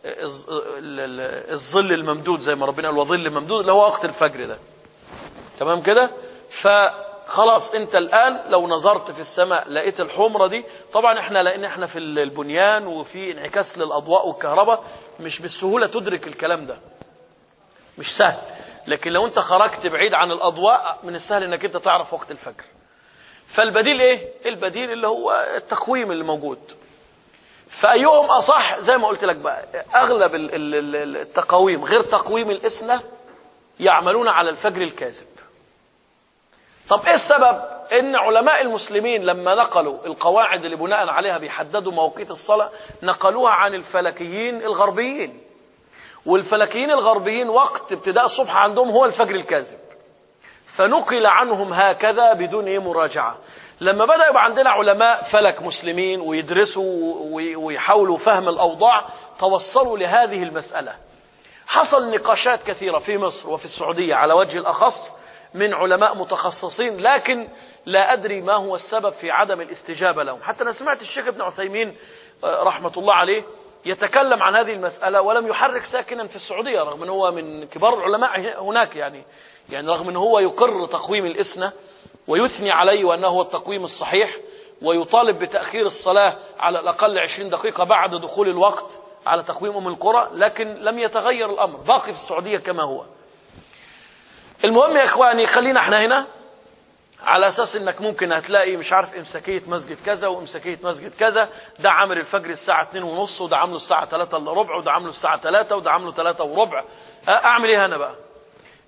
الظل الممدود زي ما ربنا قال وظل ممدود اللي هو وقت الفجر ده تمام كده ف خلاص انت الان لو نظرت في السماء لقيت الحمرة دي طبعا احنا لان احنا في البنيان وفي انعكاس للاضواء والكهرباء مش بالسهولة تدرك الكلام ده مش سهل لكن لو انت خرجت بعيد عن الاضواء من السهل انك انت تعرف وقت الفجر فالبديل ايه البديل اللي هو التقويم اللي موجود فايهم اصح زي ما قلت لك بقى اغلب التقاويم غير تقويم الاسنة يعملون على الفجر الكاذب طب ايه السبب ان علماء المسلمين لما نقلوا القواعد اللي بناء عليها بيحددوا مواقيت الصلاة نقلوها عن الفلكيين الغربيين والفلكيين الغربيين وقت ابتداء الصبح عندهم هو الفجر الكاذب فنقل عنهم هكذا بدون ايه مراجعة لما بدأ يبقى عندنا علماء فلك مسلمين ويدرسوا ويحاولوا فهم الأوضاع توصلوا لهذه المسألة حصل نقاشات كثيرة في مصر وفي السعودية على وجه الأخص من علماء متخصصين لكن لا أدري ما هو السبب في عدم الاستجابة لهم حتى أنا سمعت الشيخ ابن عثيمين رحمة الله عليه يتكلم عن هذه المسألة ولم يحرك ساكنا في السعودية رغم أنه هو من كبار العلماء هناك يعني يعني رغم أنه هو يقر تقويم الإسنة ويثني عليه وأنه هو التقويم الصحيح ويطالب بتأخير الصلاة على الأقل 20 دقيقة بعد دخول الوقت على تقويم أم القرى لكن لم يتغير الأمر باقي في السعودية كما هو المهم يا إخواني خلينا احنا هنا على اساس انك ممكن هتلاقي مش عارف امساكيه مسجد كذا وامساكيه مسجد كذا ده عامل الفجر الساعه 2 ونص وده عامله الساعه 3 الا ربع وده عامله الساعه 3 وده عامله 3 وربع اعمل ايه انا بقى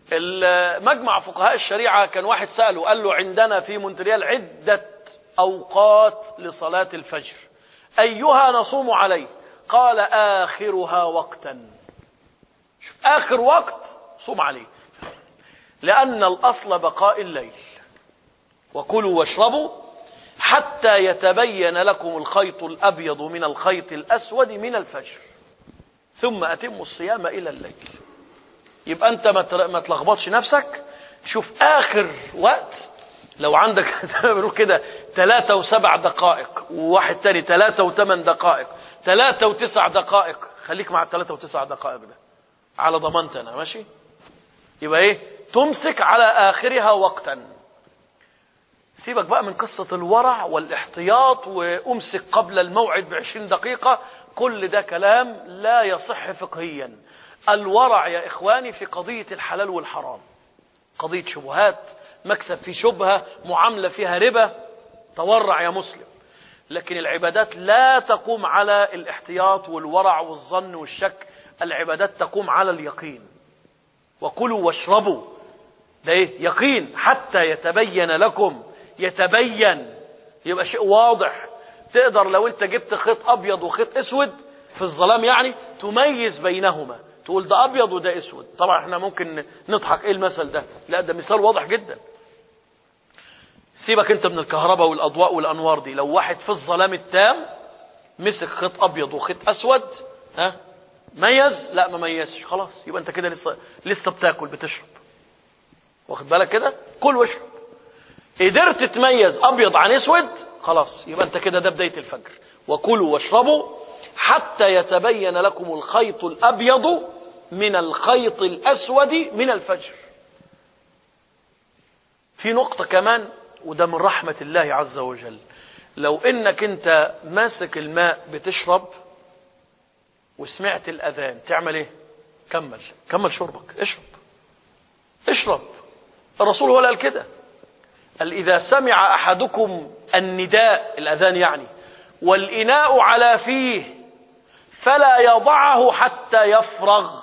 مجمع فقهاء الشريعة كان واحد سأله قال له عندنا في مونتريال عدة أوقات لصلاة الفجر أيها نصوم عليه قال آخرها وقتا شوف آخر وقت صوم عليه لأن الأصل بقاء الليل وكلوا واشربوا حتى يتبين لكم الخيط الأبيض من الخيط الأسود من الفجر ثم أتموا الصيام إلى الليل يبقى أنت ما تلخبطش نفسك شوف آخر وقت لو عندك زي ما بنقول كده ثلاثة وسبع دقائق وواحد تاني ثلاثة وثمان دقائق ثلاثة وتسع دقائق خليك مع الثلاثة وتسع دقائق ده على ضمانتي أنا ماشي يبقى إيه تمسك على آخرها وقتا سيبك بقى من قصة الورع والاحتياط وأمسك قبل الموعد بعشرين دقيقة كل ده كلام لا يصح فقهيا الورع يا إخواني في قضية الحلال والحرام قضية شبهات مكسب في شبهة معاملة فيها ربا تورع يا مسلم لكن العبادات لا تقوم على الاحتياط والورع والظن والشك العبادات تقوم على اليقين وكلوا واشربوا ده ايه يقين حتى يتبين لكم يتبين يبقى شيء واضح تقدر لو انت جبت خيط ابيض وخيط اسود في الظلام يعني تميز بينهما تقول ده ابيض وده اسود طبعا احنا ممكن نضحك ايه المثل ده لا ده مثال واضح جدا سيبك انت من الكهرباء والاضواء والانوار دي لو واحد في الظلام التام مسك خيط ابيض وخيط اسود ها ميز لا ما ميزش خلاص يبقى انت كده لسه لسه بتاكل بتشرب واخد بالك كده كل واشرب قدرت تميز ابيض عن اسود خلاص يبقى انت كده ده بدايه الفجر وكلوا واشربوا حتى يتبين لكم الخيط الابيض من الخيط الاسود من الفجر في نقطه كمان وده من رحمه الله عز وجل لو انك انت ماسك الماء بتشرب وسمعت الاذان تعمل ايه كمل كمل شربك اشرب اشرب الرسول هو اللي قال كده قال إذا سمع أحدكم النداء الأذان يعني والإناء على فيه فلا يضعه حتى يفرغ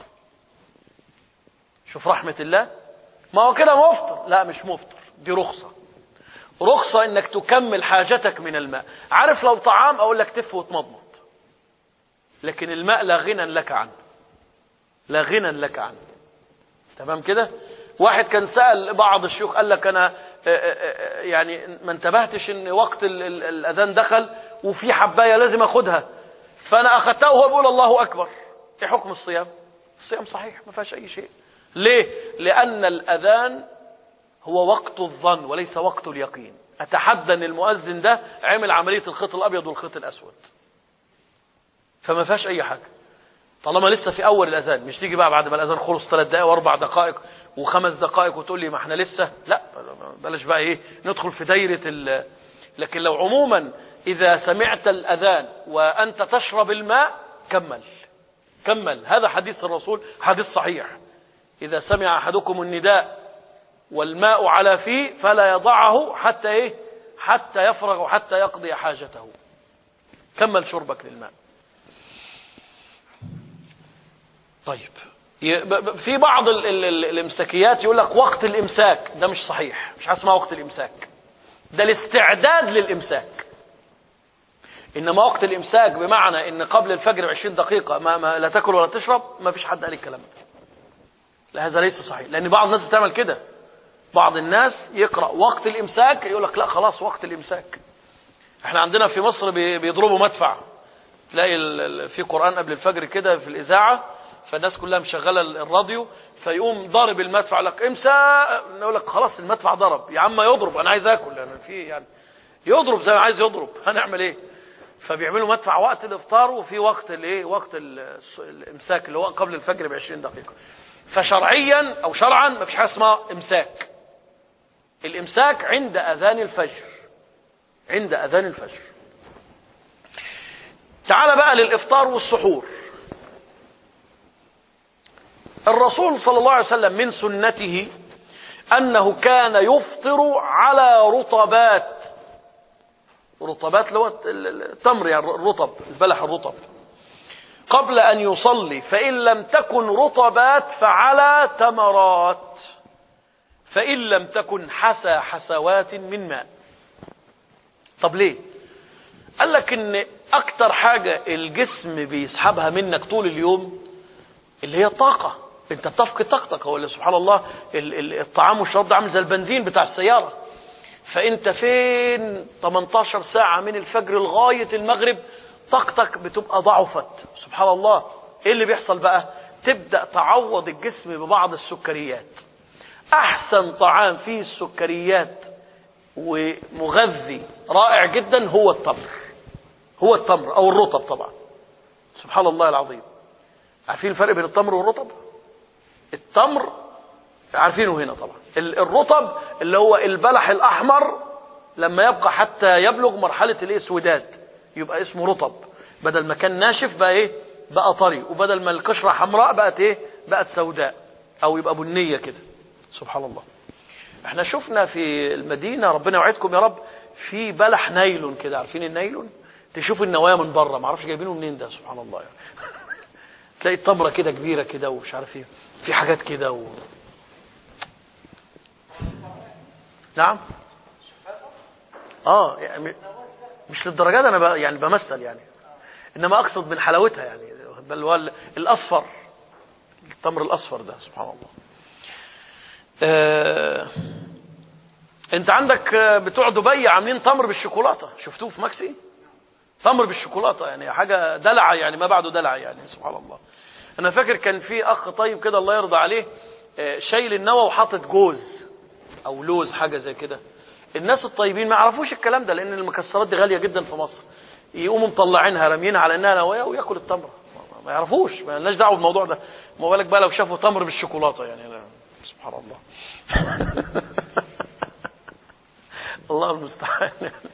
شوف رحمة الله ما هو كده مفطر لا مش مفطر دي رخصة رخصة انك تكمل حاجتك من الماء عارف لو طعام اقول لك تف وتمضمض لكن الماء لا غنى لك عنه لا غنى لك عنه تمام كده واحد كان سأل بعض الشيوخ قال لك أنا يعني ما انتبهتش ان وقت الأذان دخل وفي حباية لازم أخدها فأنا أخذتها وهو بيقول الله أكبر إيه حكم الصيام الصيام صحيح ما فيهاش أي شيء ليه لأن الأذان هو وقت الظن وليس وقت اليقين أتحدى أن المؤذن ده عمل عملية الخيط الأبيض والخيط الأسود فما فيهاش أي حاجة طالما لسه في اول الاذان مش تيجي بقى بعد ما الاذان خلص ثلاث دقائق واربع دقائق وخمس دقائق وتقول لي ما احنا لسه لا بلاش بقى ايه ندخل في دايره ال لكن لو عموما اذا سمعت الاذان وانت تشرب الماء كمل كمل هذا حديث الرسول حديث صحيح اذا سمع احدكم النداء والماء على فيه فلا يضعه حتى ايه حتى يفرغ وحتى يقضي حاجته كمل شربك للماء طيب في بعض ال ال ال الامساكيات يقول لك وقت الامساك ده مش صحيح مش اسمها وقت الامساك ده الاستعداد للامساك انما وقت الامساك بمعنى ان قبل الفجر ب 20 دقيقه ما, ما لا تاكل ولا تشرب ما فيش حد قال الكلام ده لا هذا ليس صحيح لان بعض الناس بتعمل كده بعض الناس يقرا وقت الامساك يقول لك لا خلاص وقت الامساك احنا عندنا في مصر بيضربوا مدفع تلاقي في قران قبل الفجر كده في الاذاعه فالناس كلها مشغله الراديو فيقوم ضارب المدفع لك امسى نقول لك خلاص المدفع ضرب يا عم يضرب انا عايز اكل يعني في يعني يضرب زي ما عايز يضرب هنعمل ايه فبيعملوا مدفع وقت الافطار وفي وقت الايه وقت الامساك اللي هو قبل الفجر ب 20 دقيقه فشرعيا او شرعا ما فيش حاجه اسمها امساك الامساك عند اذان الفجر عند اذان الفجر تعال بقى للافطار والسحور الرسول صلى الله عليه وسلم من سنته أنه كان يفطر على رطبات رطبات اللي هو التمر يعني الرطب البلح الرطب قبل أن يصلي فإن لم تكن رطبات فعلى تمرات فإن لم تكن حسى حسوات من ماء طب ليه قال لك ان اكتر حاجة الجسم بيسحبها منك طول اليوم اللي هي الطاقة انت بتفقد طاقتك هو اللي سبحان الله ال- ال- الطعام والشراب ده عامل زي البنزين بتاع السيارة فانت فين 18 ساعة من الفجر لغاية المغرب طاقتك بتبقى ضعفت سبحان الله ايه اللي بيحصل بقى تبدأ تعوض الجسم ببعض السكريات احسن طعام فيه السكريات ومغذي رائع جدا هو التمر هو التمر او الرطب طبعا سبحان الله العظيم عارفين الفرق بين التمر والرطب التمر عارفينه هنا طبعا ال- الرطب اللي هو البلح الاحمر لما يبقى حتى يبلغ مرحله الاسوداد يبقى اسمه رطب بدل ما كان ناشف بقى ايه بقى طري وبدل ما القشره حمراء بقت ايه بقت سوداء او يبقى بنيه كده سبحان الله احنا شفنا في المدينه ربنا يوعدكم يا رب في بلح نايلون كده عارفين النايلون تشوف النوايا من بره ما اعرفش جايبينه منين ده سبحان الله يعني تلاقي التمره كده كبيره كده ومش عارف ايه في حاجات كده و... نعم اه يعني مش للدرجه دي انا ب... يعني بمثل يعني انما اقصد من حلاوتها يعني بل هو ال- الاصفر التمر الاصفر ده سبحان الله آه... انت عندك آه، بتوع دبي عاملين تمر بالشوكولاته شفتوه في ماكسي تمر بالشوكولاته يعني حاجه دلع يعني ما بعده دلع يعني سبحان الله انا فاكر كان في اخ طيب كده الله يرضى عليه آه، شايل النوى وحاطط جوز او لوز حاجه زي كده الناس الطيبين ما يعرفوش الكلام ده لان المكسرات دي غاليه جدا في مصر يقوموا مطلعينها رامينها على انها نوايا وياكل التمره ما- ما يعرفوش ما لناش دعوه بالموضوع ده ما بالك بقى لو شافوا تمر بالشوكولاته يعني لا. سبحان الله الله المستعان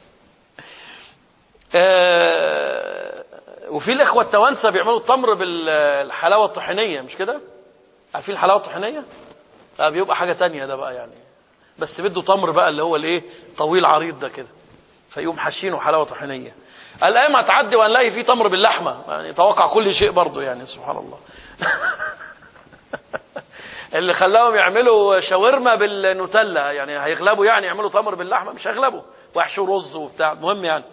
آه، وفي الاخوه التوانسه بيعملوا التمر بالحلاوه الطحينيه مش كده عارفين الحلاوه الطحينيه آه، بيبقى حاجه تانية ده بقى يعني بس بده تمر بقى اللي هو الايه طويل عريض ده كده فيقوم حاشينه حلاوه طحينيه الايام هتعدي وهنلاقي فيه تمر باللحمه يعني توقع كل شيء برضه يعني سبحان الله اللي خلاهم يعملوا شاورما بالنوتيلا يعني هيغلبوا يعني يعملوا تمر باللحمه مش هيغلبوا ويحشوا رز وبتاع المهم يعني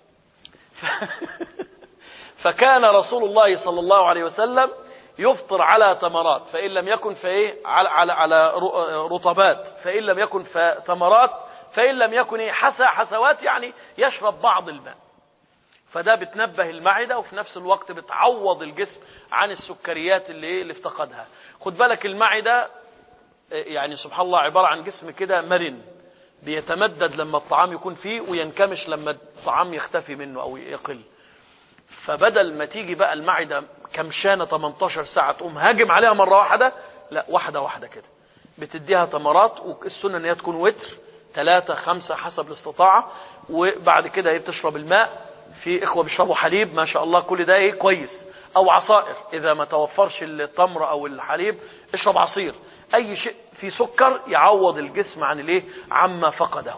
فكان رسول الله صلى الله عليه وسلم يفطر على تمرات فإن لم يكن فإيه على على على ر- رطبات فإن لم يكن فتمرات فإن لم يكن إيه حسى حسوات يعني يشرب بعض الماء فده بتنبه المعدة وفي نفس الوقت بتعوض الجسم عن السكريات اللي إيه اللي افتقدها خد بالك المعدة إيه، يعني سبحان الله عبارة عن جسم كده مرن بيتمدد لما الطعام يكون فيه وينكمش لما الطعام يختفي منه أو يقل فبدل ما تيجي بقى المعدة كمشانة 18 ساعة تقوم هاجم عليها مرة واحدة لا واحدة واحدة كده بتديها تمرات والسنة ان هي تكون وتر ثلاثة خمسة حسب الاستطاعة وبعد كده هي بتشرب الماء في اخوة بيشربوا حليب ما شاء الله كل ده ايه كويس او عصائر اذا ما توفرش التمر او الحليب اشرب عصير اي شيء فيه سكر يعوض الجسم عن الايه عما فقده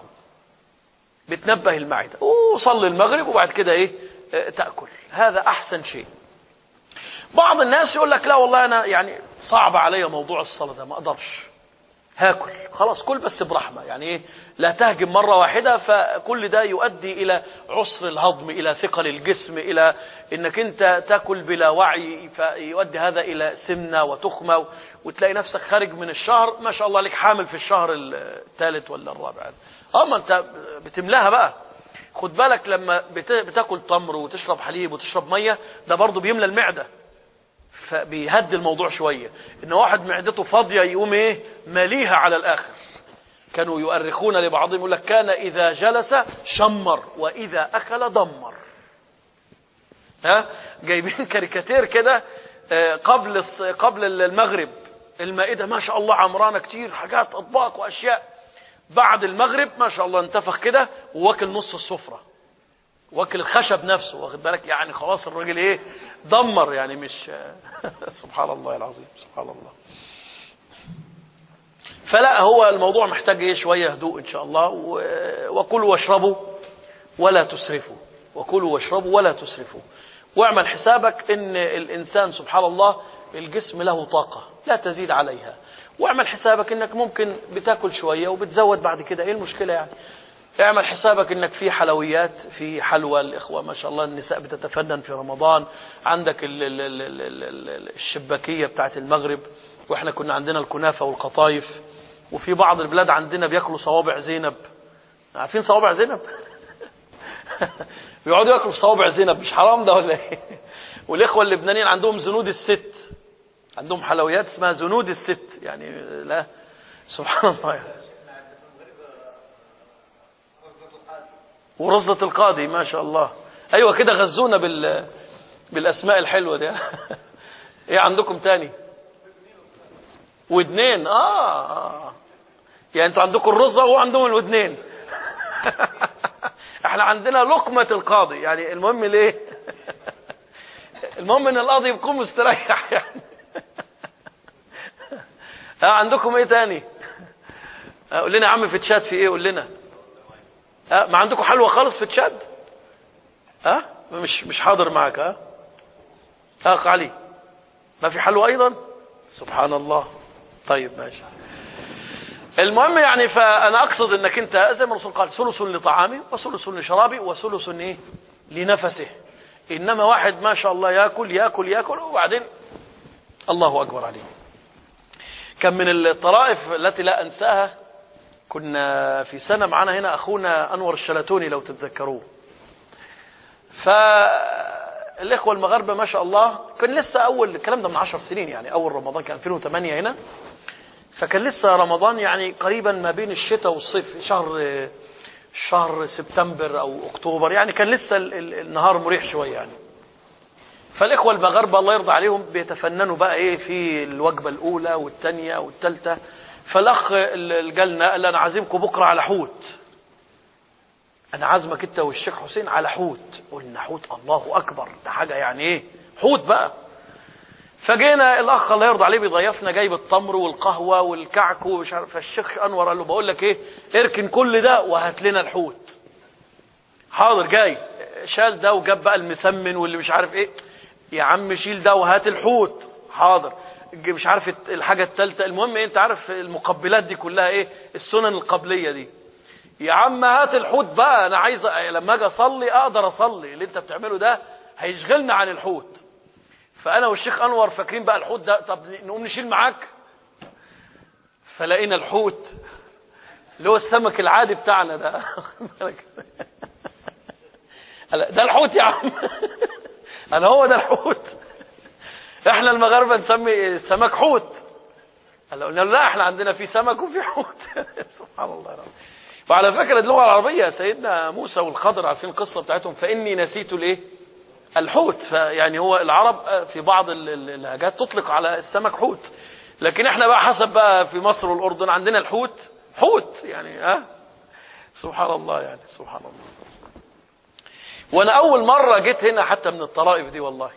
بتنبه المعدة وصلي المغرب وبعد كده ايه آه، تأكل هذا احسن شيء بعض الناس يقول لك لا والله انا يعني صعب عليا موضوع الصلاة ده ما اقدرش هاكل خلاص كل بس برحمة يعني ايه لا تهجم مرة واحدة فكل ده يؤدي الى عسر الهضم الى ثقل الجسم الى انك انت تاكل بلا وعي فيؤدي هذا الى سمنة وتخمة وتلاقي نفسك خارج من الشهر ما شاء الله عليك حامل في الشهر الثالث ولا الرابع اه ما انت بتملاها بقى خد بالك لما بت- بتاكل تمر وتشرب حليب وتشرب ميه ده برضه بيملى المعده فبيهدي الموضوع شويه ان واحد معدته فاضيه يقوم ايه ماليها على الاخر كانوا يؤرخون لبعضهم يقول لك كان اذا جلس شمر واذا اكل دمر ها جايبين كاريكاتير كده آه، قبل الص- قبل المغرب المائده ما شاء الله عمرانه كتير حاجات اطباق واشياء بعد المغرب ما شاء الله انتفخ كده وواكل نص السفره واكل الخشب نفسه واخد بالك يعني خلاص الراجل ايه دمر يعني مش سبحان الله العظيم سبحان الله فلا هو الموضوع محتاج ايه شويه هدوء ان شاء الله و- وكلوا واشربوا ولا تسرفوا وكلوا واشربوا ولا تسرفوا واعمل حسابك ان الانسان سبحان الله الجسم له طاقة لا تزيد عليها واعمل حسابك انك ممكن بتاكل شوية وبتزود بعد كده ايه المشكلة يعني اعمل حسابك انك في حلويات في حلوى الاخوة ما شاء الله النساء بتتفنن في رمضان عندك ال ال ال ال ال ال الشباكية بتاعت المغرب واحنا كنا عندنا الكنافة والقطايف وفي بعض البلاد عندنا بياكلوا صوابع زينب عارفين صوابع زينب بيقعدوا ياكلوا في صوابع زينب مش حرام ده ولا ايه والاخوه اللبنانيين عندهم زنود الست عندهم حلويات اسمها زنود الست يعني لا سبحان الله يعني. ورزة القاضي ما شاء الله ايوه كده غزونا بال بالاسماء الحلوه دي ايه عندكم تاني ودنين اه, آه. يعني انتوا عندكم الرزه وهو عندهم الودنين احنا عندنا لقمة القاضي يعني المهم ليه المهم ان القاضي يكون مستريح يعني ها عندكم ايه تاني قول لنا يا عم في تشاد في ايه قول لنا ها ما عندكم حلوى خالص في تشاد ها مش مش حاضر معك ها اخ علي ما في حلوى ايضا سبحان الله طيب ماشي المهم يعني فانا اقصد انك انت زي ما الرسول قال ثلث لطعامه وثلث لشرابه وثلث ايه لنفسه انما واحد ما شاء الله ياكل ياكل ياكل وبعدين الله اكبر عليه كان من الطرائف التي لا انساها كنا في سنه معنا هنا اخونا انور الشلاتوني لو تتذكروه فالاخوه المغاربه ما شاء الله كان لسه اول الكلام ده من عشر سنين يعني اول رمضان كان 2008 هنا فكان لسه رمضان يعني قريبا ما بين الشتاء والصيف شهر شهر سبتمبر او اكتوبر يعني كان لسه النهار مريح شويه يعني فالاخوه المغاربه الله يرضى عليهم بيتفننوا بقى ايه في الوجبه الاولى والثانيه والثالثه فالاخ اللي جالنا قال انا عازمكم بكره على حوت انا عازمك انت والشيخ حسين على حوت قلنا حوت الله اكبر ده حاجه يعني ايه حوت بقى فجينا الاخ الله يرضى عليه بيضيفنا جايب التمر والقهوه والكعك ومش عارف فالشيخ انور قال له بقول لك ايه اركن كل ده وهات لنا الحوت حاضر جاي شال ده وجاب بقى المسمن واللي مش عارف ايه يا عم شيل ده وهات الحوت حاضر مش عارف الحاجه الثالثه المهم إيه انت عارف المقبلات دي كلها ايه السنن القبليه دي يا عم هات الحوت بقى انا عايز لما اجي اصلي اقدر اصلي اللي انت بتعمله ده هيشغلنا عن الحوت فانا والشيخ انور فاكرين بقى الحوت ده طب نقوم نشيل معاك فلقينا الحوت اللي هو السمك العادي بتاعنا ده ده الحوت يا عم انا هو ده الحوت احنا المغاربه نسمي السمك حوت قال قلنا له لا احنا عندنا في سمك وفي حوت سبحان الله رب. وعلى فكره اللغه العربيه سيدنا موسى والخضر عارفين القصه بتاعتهم فاني نسيت الايه الحوت فيعني هو العرب في بعض اللهجات تطلق على السمك حوت لكن احنا بقى حسب بقى في مصر والاردن عندنا الحوت حوت يعني ها أه؟ سبحان الله يعني سبحان الله وانا اول مره جيت هنا حتى من الطرائف دي والله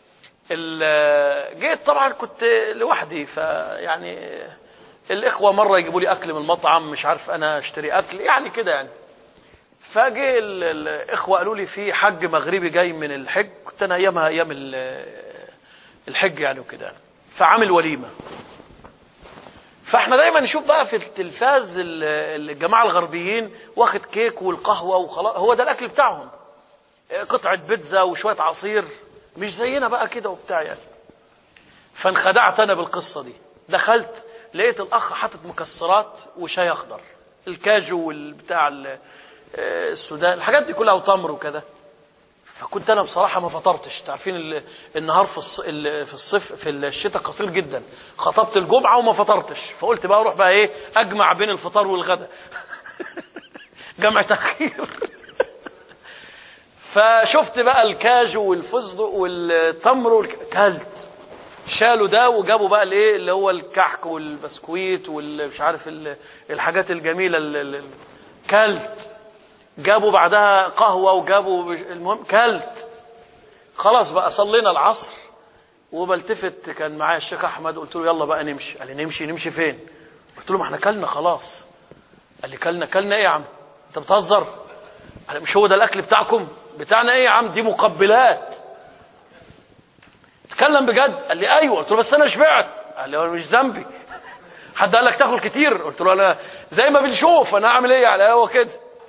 جيت طبعا كنت لوحدي فيعني الاخوه مره يجيبوا لي اكل من المطعم مش عارف انا اشتري اكل يعني كده يعني فجي الاخوه قالوا لي في حج مغربي جاي من الحج كنت انا ايامها ايام الحج يعني وكده فعامل وليمه فاحنا دايما نشوف بقى في التلفاز الجماعه الغربيين واخد كيك والقهوه وخلاص هو ده الاكل بتاعهم قطعه بيتزا وشويه عصير مش زينا بقى كده وبتاع يعني فانخدعت انا بالقصه دي دخلت لقيت الاخ حاطط مكسرات وشاي اخضر الكاجو والبتاع السودان الحاجات دي كلها وتمر وكده فكنت انا بصراحه ما فطرتش تعرفين النهار في في الصيف في الشتاء قصير جدا خطبت الجمعه وما فطرتش فقلت بقى اروح بقى ايه اجمع بين الفطار والغداء جمع تاخير فشفت بقى الكاجو والفستق والتمر كلت شالوا ده وجابوا بقى الايه اللي هو الكحك والبسكويت والمش عارف الحاجات الجميله اللي كلت جابوا بعدها قهوه وجابوا المهم كلت خلاص بقى صلينا العصر وبلتفت كان معايا الشيخ احمد قلت له يلا بقى نمشي قال لي نمشي نمشي فين قلت له ما احنا كلنا خلاص قال لي كلنا كلنا ايه يا عم انت بتهزر قال مش هو ده الاكل بتاعكم بتاعنا ايه يا عم دي مقبلات تكلم بجد قال لي ايوه قلت له بس انا شبعت قال لي مش ذنبي حد قال لك تاكل كتير قلت له انا زي ما بنشوف انا اعمل ايه يعني هو كده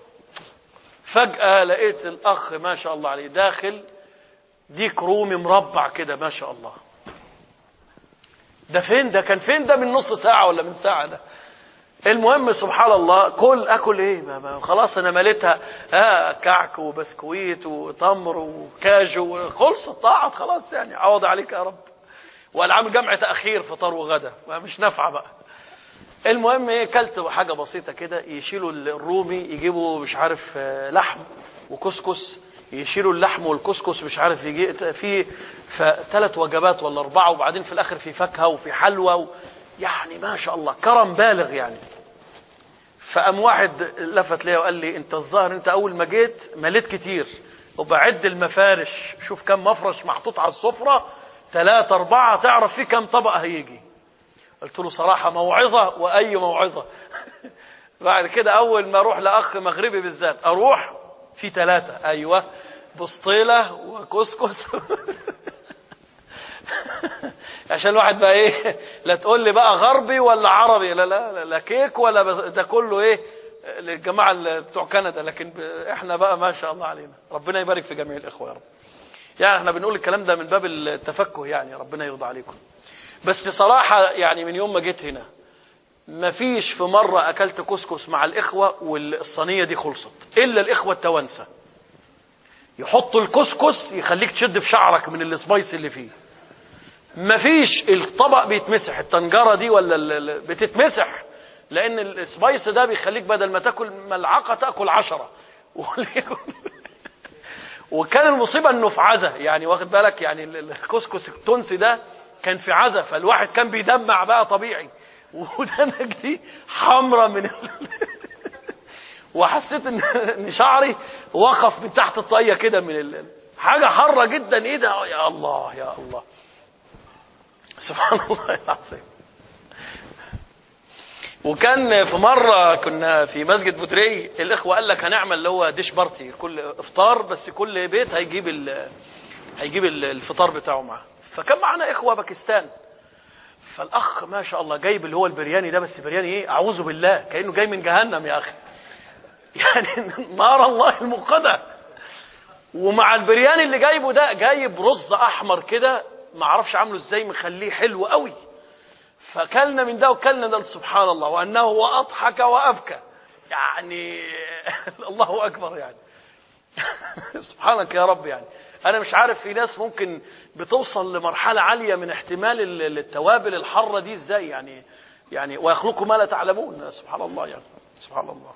فجأة لقيت الاخ ما شاء الله عليه داخل ديك رومي مربع كده ما شاء الله ده فين ده كان فين ده من نص ساعة ولا من ساعة ده المهم سبحان الله كل اكل ايه ما ما خلاص انا مليتها ها كعك وبسكويت وتمر وكاجو خلصت طاعت خلاص يعني عوض عليك يا رب ولا عامل جمع تاخير فطار وغدا ما مش نافعه بقى المهم ايه كلت حاجه بسيطه كده يشيلوا الرومي يجيبوا مش عارف لحم وكسكس يشيلوا اللحم والكسكس مش عارف يجي في ثلاث وجبات ولا اربعه وبعدين في الاخر في فاكهه وفي حلوى و... يعني ما شاء الله كرم بالغ يعني فقام واحد لفت ليا وقال لي انت الظاهر انت اول ما جيت مليت كتير وبعد المفارش شوف كم مفرش محطوط على السفره ثلاثة أربعة تعرف في كم طبق هيجي قلت له صراحة موعظة وأي موعظة بعد كده أول ما أروح لأخ مغربي بالذات أروح في ثلاثة أيوة بسطيلة وكسكس عشان الواحد بقى ايه لا تقول لي بقى غربي ولا عربي لا لا لا, لا كيك ولا ده كله ايه للجماعه اللي بتوع كندا لكن احنا بقى ما شاء الله علينا ربنا يبارك في جميع الاخوه يا رب يعني احنا بنقول الكلام ده من باب التفكه يعني ربنا يرضى عليكم بس صراحه يعني من يوم ما جيت هنا ما فيش في مرة أكلت كسكس مع الإخوة والصينية دي خلصت إلا الإخوة التوانسة يحطوا الكسكس يخليك تشد في شعرك من السبايس اللي فيه مفيش الطبق بيتمسح الطنجره دي ولا بتتمسح لان السبايس ده بيخليك بدل ما تاكل ملعقه تاكل عشرة وكان المصيبه انه في عزا يعني واخد بالك يعني الكسكس التونسي ده كان في عزا فالواحد كان بيدمع بقى طبيعي ودانك دي حمرة من ال... وحسيت ان ان شعري وقف من تحت الطاقيه كده من ال... حاجه حاره جدا ايه ده يا الله يا الله سبحان الله العظيم وكان في مرة كنا في مسجد بوتري الإخوة قال لك هنعمل اللي هو ديش بارتي كل إفطار بس كل بيت هيجيب ال هيجيب الفطار بتاعه معاه فكان معانا إخوة باكستان فالأخ ما شاء الله جايب اللي هو البرياني ده بس برياني إيه أعوذ بالله كأنه جاي من جهنم يا أخي يعني نار الله الموقدة ومع البرياني اللي جايبه ده جايب رز أحمر كده ما اعرفش عامله ازاي مخليه حلو قوي فكلنا من ده وكلنا ده سبحان الله وانه هو اضحك وابكى يعني الله اكبر يعني سبحانك يا رب يعني انا مش عارف في ناس ممكن بتوصل لمرحله عاليه من احتمال التوابل الحاره دي ازاي يعني يعني ويخلقوا ما لا تعلمون سبحان الله يعني سبحان الله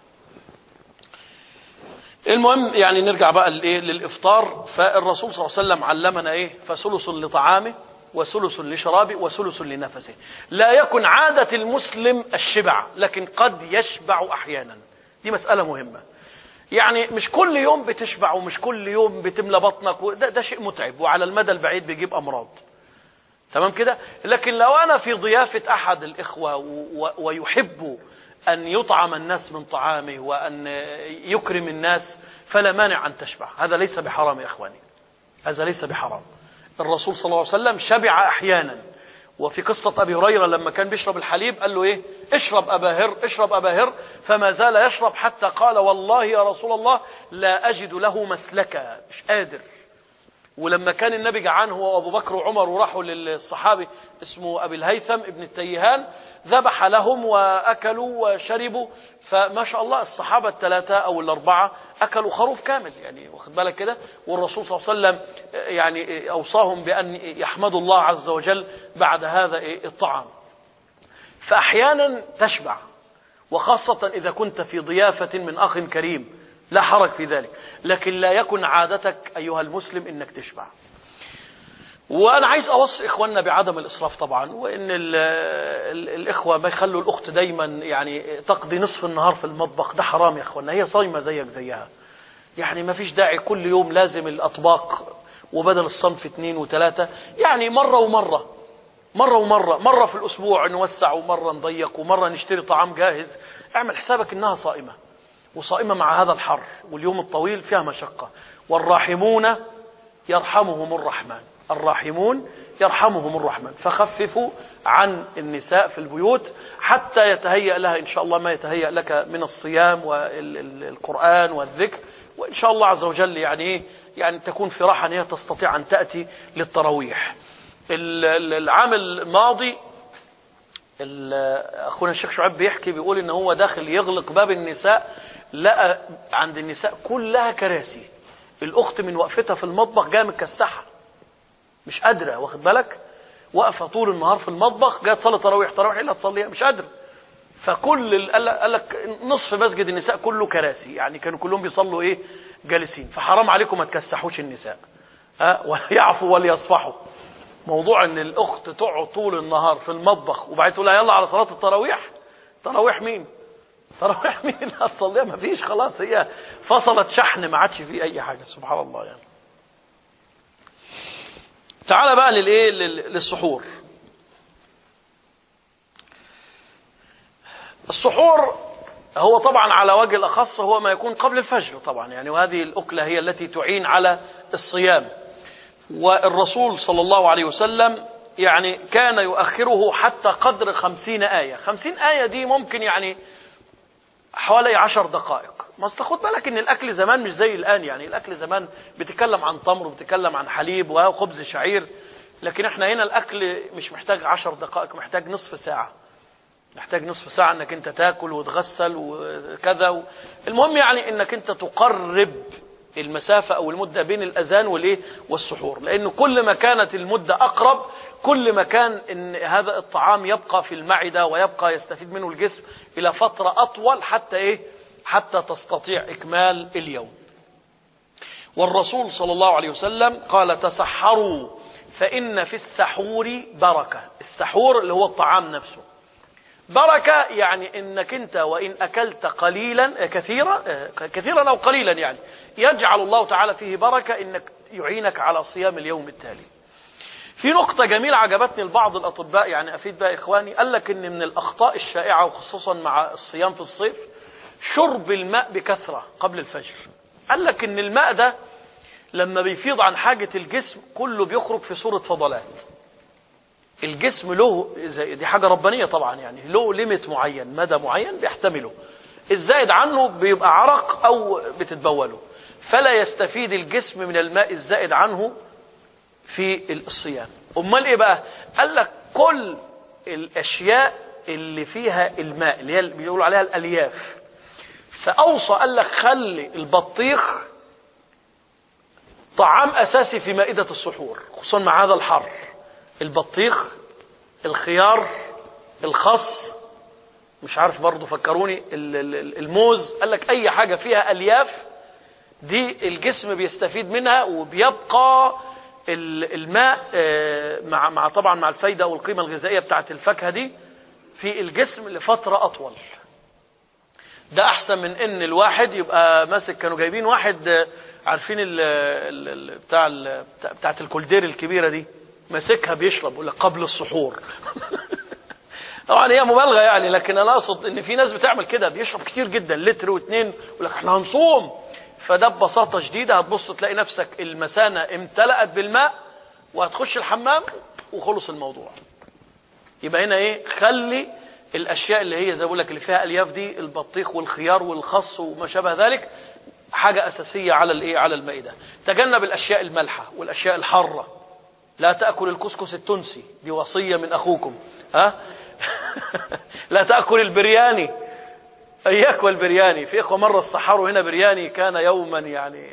المهم يعني نرجع بقى لإيه للإفطار فالرسول صلى الله عليه وسلم علمنا إيه فثلث لطعامه وثلث لشرابه وثلث لنفسه لا يكن عادة المسلم الشبع لكن قد يشبع أحيانا دي مسألة مهمة يعني مش كل يوم بتشبع ومش كل يوم بتملى بطنك ده, ده شيء متعب وعلى المدى البعيد بيجيب أمراض تمام كده لكن لو أنا في ضيافة أحد الإخوة ويحب أن يطعم الناس من طعامه وأن يكرم الناس فلا مانع أن تشبع هذا ليس بحرام يا إخواني هذا ليس بحرام الرسول صلى الله عليه وسلم شبع أحيانا وفي قصة أبي هريرة لما كان بيشرب الحليب قال له إيه اشرب أبا هر اشرب أبا هر فما زال يشرب حتى قال والله يا رسول الله لا أجد له مسلكا مش قادر ولما كان النبي جعان هو وابو بكر وعمر وراحوا للصحابي اسمه ابي الهيثم ابن التيهان ذبح لهم واكلوا وشربوا فما شاء الله الصحابه الثلاثه او الاربعه اكلوا خروف كامل يعني واخد بالك كده والرسول صلى الله عليه وسلم يعني اوصاهم بان يحمدوا الله عز وجل بعد هذا الطعام فاحيانا تشبع وخاصه اذا كنت في ضيافه من اخ كريم لا حرج في ذلك لكن لا يكن عادتك أيها المسلم إنك تشبع وأنا عايز أوصي إخواننا بعدم الإسراف طبعا وإن ال ال الإخوة ما يخلوا الأخت دايما يعني تقضي نصف النهار في المطبخ ده حرام يا إخواننا هي صايمة زيك زيها يعني ما فيش داعي كل يوم لازم الأطباق وبدل الصنف اثنين وثلاثة يعني مرة ومرة مرة ومرة مرة في الأسبوع نوسع ومرة نضيق ومرة نشتري طعام جاهز اعمل حسابك إنها صائمة وصائمة مع هذا الحر واليوم الطويل فيها مشقة والراحمون يرحمهم الرحمن الراحمون يرحمهم الرحمن فخففوا عن النساء في البيوت حتى يتهيأ لها إن شاء الله ما يتهيأ لك من الصيام والقرآن والذكر وإن شاء الله عز وجل يعني إيه يعني تكون في راحة أن هي تستطيع أن تأتي للتراويح العام الماضي أخونا الشيخ شعيب بيحكي بيقول إن هو داخل يغلق باب النساء لقى عند النساء كلها كراسي الأخت من وقفتها في المطبخ جاية متكسحة مش قادرة واخد بالك واقفة طول النهار في المطبخ جاية تصلي تراويح تراويح إيه اللي هتصليها مش قادرة فكل قال لك نصف مسجد النساء كله كراسي يعني كانوا كلهم بيصلوا ايه جالسين فحرام عليكم ما تكسحوش النساء ها ويعفوا وليصفحوا موضوع ان الاخت تقعد طول النهار في المطبخ وبعدين تقول لها يلا على صلاه التراويح تراويح مين تراويح مين هتصليها ما فيش خلاص هي فصلت شحن ما عادش فيه اي حاجه سبحان الله يعني تعال بقى للايه للسحور السحور هو طبعا على وجه الأخص هو ما يكون قبل الفجر طبعا يعني وهذه الأكلة هي التي تعين على الصيام والرسول صلى الله عليه وسلم يعني كان يؤخره حتى قدر خمسين آية خمسين آية دي ممكن يعني حوالي عشر دقائق ما خد بالك ان الاكل زمان مش زي الان يعني الاكل زمان بتتكلم عن تمر وبتتكلم عن حليب وخبز شعير لكن احنا هنا الاكل مش محتاج عشر دقائق محتاج نصف ساعه محتاج نصف ساعة انك انت تاكل وتغسل وكذا المهم يعني انك انت تقرب المسافة او المدة بين الاذان والايه والسحور لان كل ما كانت المدة اقرب كل ما كان ان هذا الطعام يبقى في المعدة ويبقى يستفيد منه الجسم الى فترة اطول حتى ايه حتى تستطيع اكمال اليوم والرسول صلى الله عليه وسلم قال تسحروا فإن في السحور بركة السحور اللي هو الطعام نفسه بركة يعني انك انت وان اكلت قليلا كثيرا كثيرا او قليلا يعني يجعل الله تعالى فيه بركة انك يعينك على صيام اليوم التالي في نقطة جميلة عجبتني لبعض الأطباء يعني أفيد بها إخواني قال لك إن من الأخطاء الشائعة وخصوصا مع الصيام في الصيف شرب الماء بكثرة قبل الفجر قال لك إن الماء ده لما بيفيض عن حاجة الجسم كله بيخرج في صورة فضلات الجسم له زي دي حاجة ربانية طبعا يعني له ليميت معين مدى معين بيحتمله الزائد عنه بيبقى عرق أو بتتبوله فلا يستفيد الجسم من الماء الزائد عنه في الصيام أمال إيه بقى قال لك كل الأشياء اللي فيها الماء اللي هي بيقولوا عليها الألياف فأوصى قال لك خلي البطيخ طعام أساسي في مائدة السحور خصوصا مع هذا الحر البطيخ الخيار الخس مش عارف برضه فكروني الموز قال لك اي حاجه فيها الياف دي الجسم بيستفيد منها وبيبقى الماء مع مع طبعا مع الفايده والقيمه الغذائيه بتاعت الفاكهه دي في الجسم لفتره اطول ده احسن من ان الواحد يبقى ماسك كانوا جايبين واحد عارفين ال ال بتاع ال بتاعت الكولدير الكبيره دي ماسكها بيشرب يقول لك قبل السحور طبعا هي مبالغه يعني لكن انا اقصد ان في ناس بتعمل كده بيشرب كتير جدا لتر واثنين يقول لك احنا هنصوم فده ببساطه شديده هتبص تلاقي نفسك المثانه امتلأت بالماء وهتخش الحمام وخلص الموضوع يبقى هنا ايه خلي الاشياء اللي هي زي بقول لك اللي فيها الياف دي البطيخ والخيار والخس وما شابه ذلك حاجه اساسيه على الايه على المائده تجنب الاشياء المالحه والاشياء الحاره لا تأكل الكسكس التونسي دي وصية من أخوكم ها لا تأكل البرياني إياك والبرياني في إخوة مرة الصحاروا هنا برياني كان يوما يعني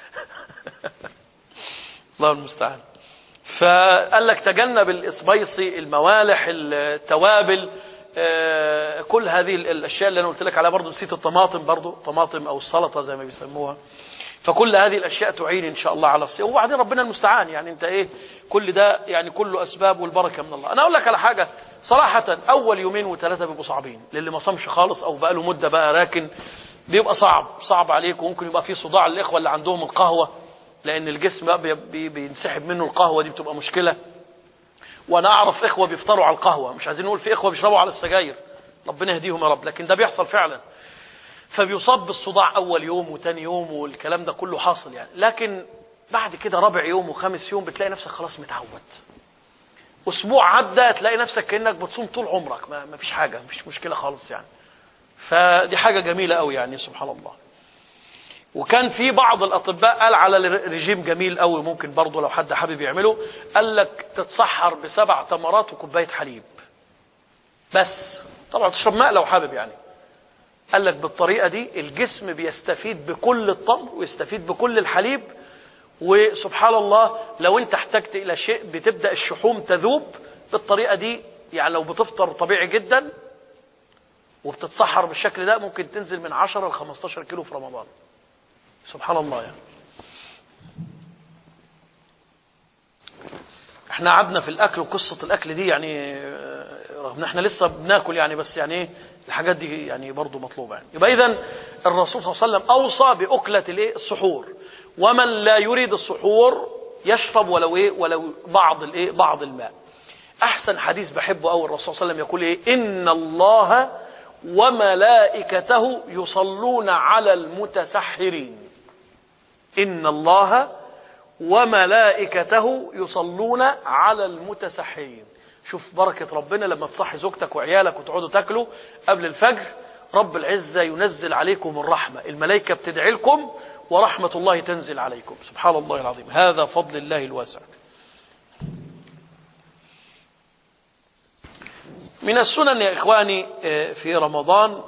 الله المستعان فقال لك تجنب الإسبيصي الموالح التوابل آه كل هذه الأشياء اللي أنا قلت لك عليها برضه نسيت الطماطم برضه طماطم أو السلطة زي ما بيسموها فكل هذه الاشياء تعين ان شاء الله على الصيام وبعدين ربنا المستعان يعني انت ايه كل ده يعني كله اسباب والبركه من الله انا اقول لك على حاجه صراحه اول يومين وثلاثه بيبقوا صعبين للي ما صامش خالص او بقى له مده بقى راكن بيبقى صعب صعب عليك وممكن يبقى في صداع للاخوه اللي عندهم القهوه لان الجسم بقى بي بي بينسحب منه القهوه دي بتبقى مشكله وانا اعرف اخوه بيفطروا على القهوه مش عايزين نقول في اخوه بيشربوا على السجاير ربنا يهديهم يا رب لكن ده بيحصل فعلا فبيصاب بالصداع اول يوم وتاني يوم والكلام ده كله حاصل يعني لكن بعد كده رابع يوم وخامس يوم بتلاقي نفسك خلاص متعود اسبوع عدى تلاقي نفسك كانك بتصوم طول عمرك ما, ما فيش حاجه مفيش مشكله خالص يعني فدي حاجه جميله قوي يعني سبحان الله وكان في بعض الاطباء قال على رجيم جميل قوي ممكن برضه لو حد حابب يعمله قال لك تتسحر بسبع تمرات وكوبايه حليب بس طبعا تشرب ماء لو حابب يعني قال لك بالطريقه دي الجسم بيستفيد بكل التمر ويستفيد بكل الحليب وسبحان الله لو انت احتجت الى شيء بتبدا الشحوم تذوب بالطريقه دي يعني لو بتفطر طبيعي جدا وبتتسحر بالشكل ده ممكن تنزل من 10 ل 15 كيلو في رمضان سبحان الله يعني احنا قعدنا في الاكل وقصه الاكل دي يعني رغم ان احنا لسه بناكل يعني بس يعني ايه الحاجات دي يعني برضه مطلوبه يعني يبقى اذا الرسول صلى الله عليه وسلم اوصى باكله الايه السحور ومن لا يريد السحور يشرب ولو ايه ولو بعض الايه بعض الماء احسن حديث بحبه قوي الرسول صلى الله عليه وسلم يقول ايه ان الله وملائكته يصلون على المتسحرين ان الله وملائكته يصلون على المتسحرين شوف بركة ربنا لما تصحي زوجتك وعيالك وتقعدوا تاكلوا قبل الفجر رب العزة ينزل عليكم الرحمة الملائكة بتدعي لكم ورحمة الله تنزل عليكم سبحان الله العظيم هذا فضل الله الواسع من السنن يا إخواني في رمضان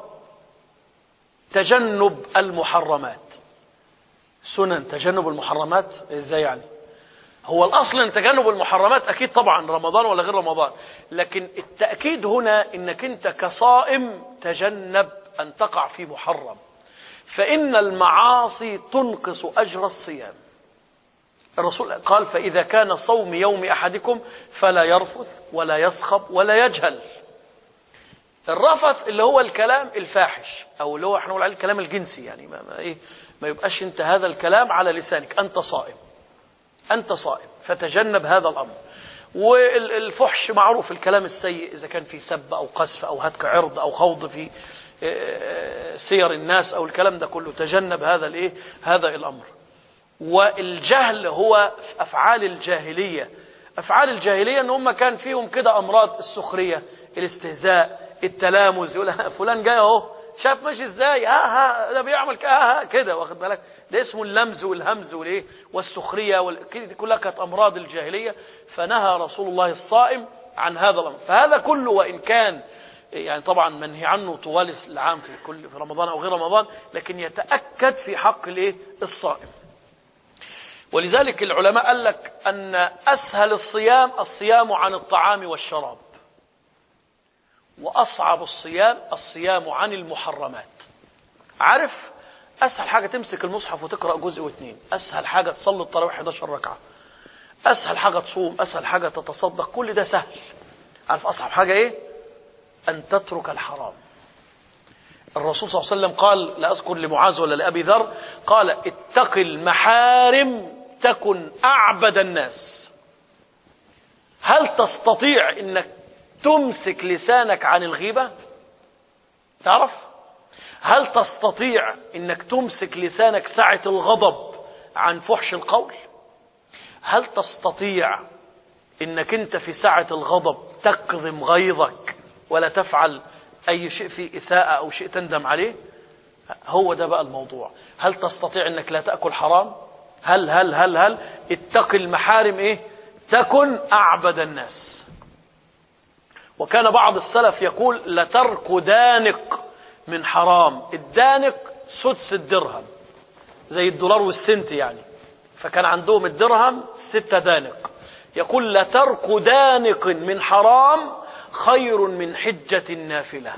تجنب المحرمات سنن تجنب المحرمات ازاي يعني هو الاصل ان تجنب المحرمات اكيد طبعا رمضان ولا غير رمضان لكن التاكيد هنا انك انت كصائم تجنب ان تقع في محرم فان المعاصي تنقص اجر الصيام الرسول قال فاذا كان صوم يوم احدكم فلا يرفث ولا يصخب ولا يجهل الرفث اللي هو الكلام الفاحش او اللي هو احنا نقول عليه الكلام الجنسي يعني ما, ما ايه ما يبقاش انت هذا الكلام على لسانك انت صائم انت صائم فتجنب هذا الامر والفحش معروف الكلام السيء اذا كان في سب او قذف او هتك عرض او خوض في سير الناس او الكلام ده كله تجنب هذا الايه هذا الامر والجهل هو افعال الجاهليه افعال الجاهليه ان هم كان فيهم كده امراض السخريه الاستهزاء التلامذ يقول فلان جاي اهو شاف ماشي ازاي ها ها ده بيعمل ها ها كده واخد بالك ده اسمه اللمز والهمز والايه والسخريه وال... دي كلها كانت امراض الجاهليه فنهى رسول الله الصائم عن هذا الامر فهذا كله وان كان يعني طبعا منهي عنه طوال العام في كل في رمضان او غير رمضان لكن يتاكد في حق الايه الصائم ولذلك العلماء قال لك ان اسهل الصيام الصيام عن الطعام والشراب واصعب الصيام الصيام عن المحرمات عارف اسهل حاجه تمسك المصحف وتقرا جزء واثنين اسهل حاجه تصلي التراويح 11 ركعه اسهل حاجه تصوم اسهل حاجه تتصدق كل ده سهل عارف اصعب حاجه ايه ان تترك الحرام الرسول صلى الله عليه وسلم قال لا اذكر لمعاذ ولا لابي ذر قال اتق المحارم تكن اعبد الناس هل تستطيع انك تمسك لسانك عن الغيبة تعرف هل تستطيع انك تمسك لسانك ساعة الغضب عن فحش القول هل تستطيع انك انت في ساعة الغضب تكظم غيظك ولا تفعل اي شيء فيه اساءة او شيء تندم عليه هو ده بقى الموضوع هل تستطيع انك لا تأكل حرام هل هل هل هل اتق المحارم ايه تكن اعبد الناس وكان بعض السلف يقول لترك دانق من حرام الدانق سدس الدرهم زي الدولار والسنت يعني فكان عندهم الدرهم ستة دانق يقول لترك دانق من حرام خير من حجة النافلة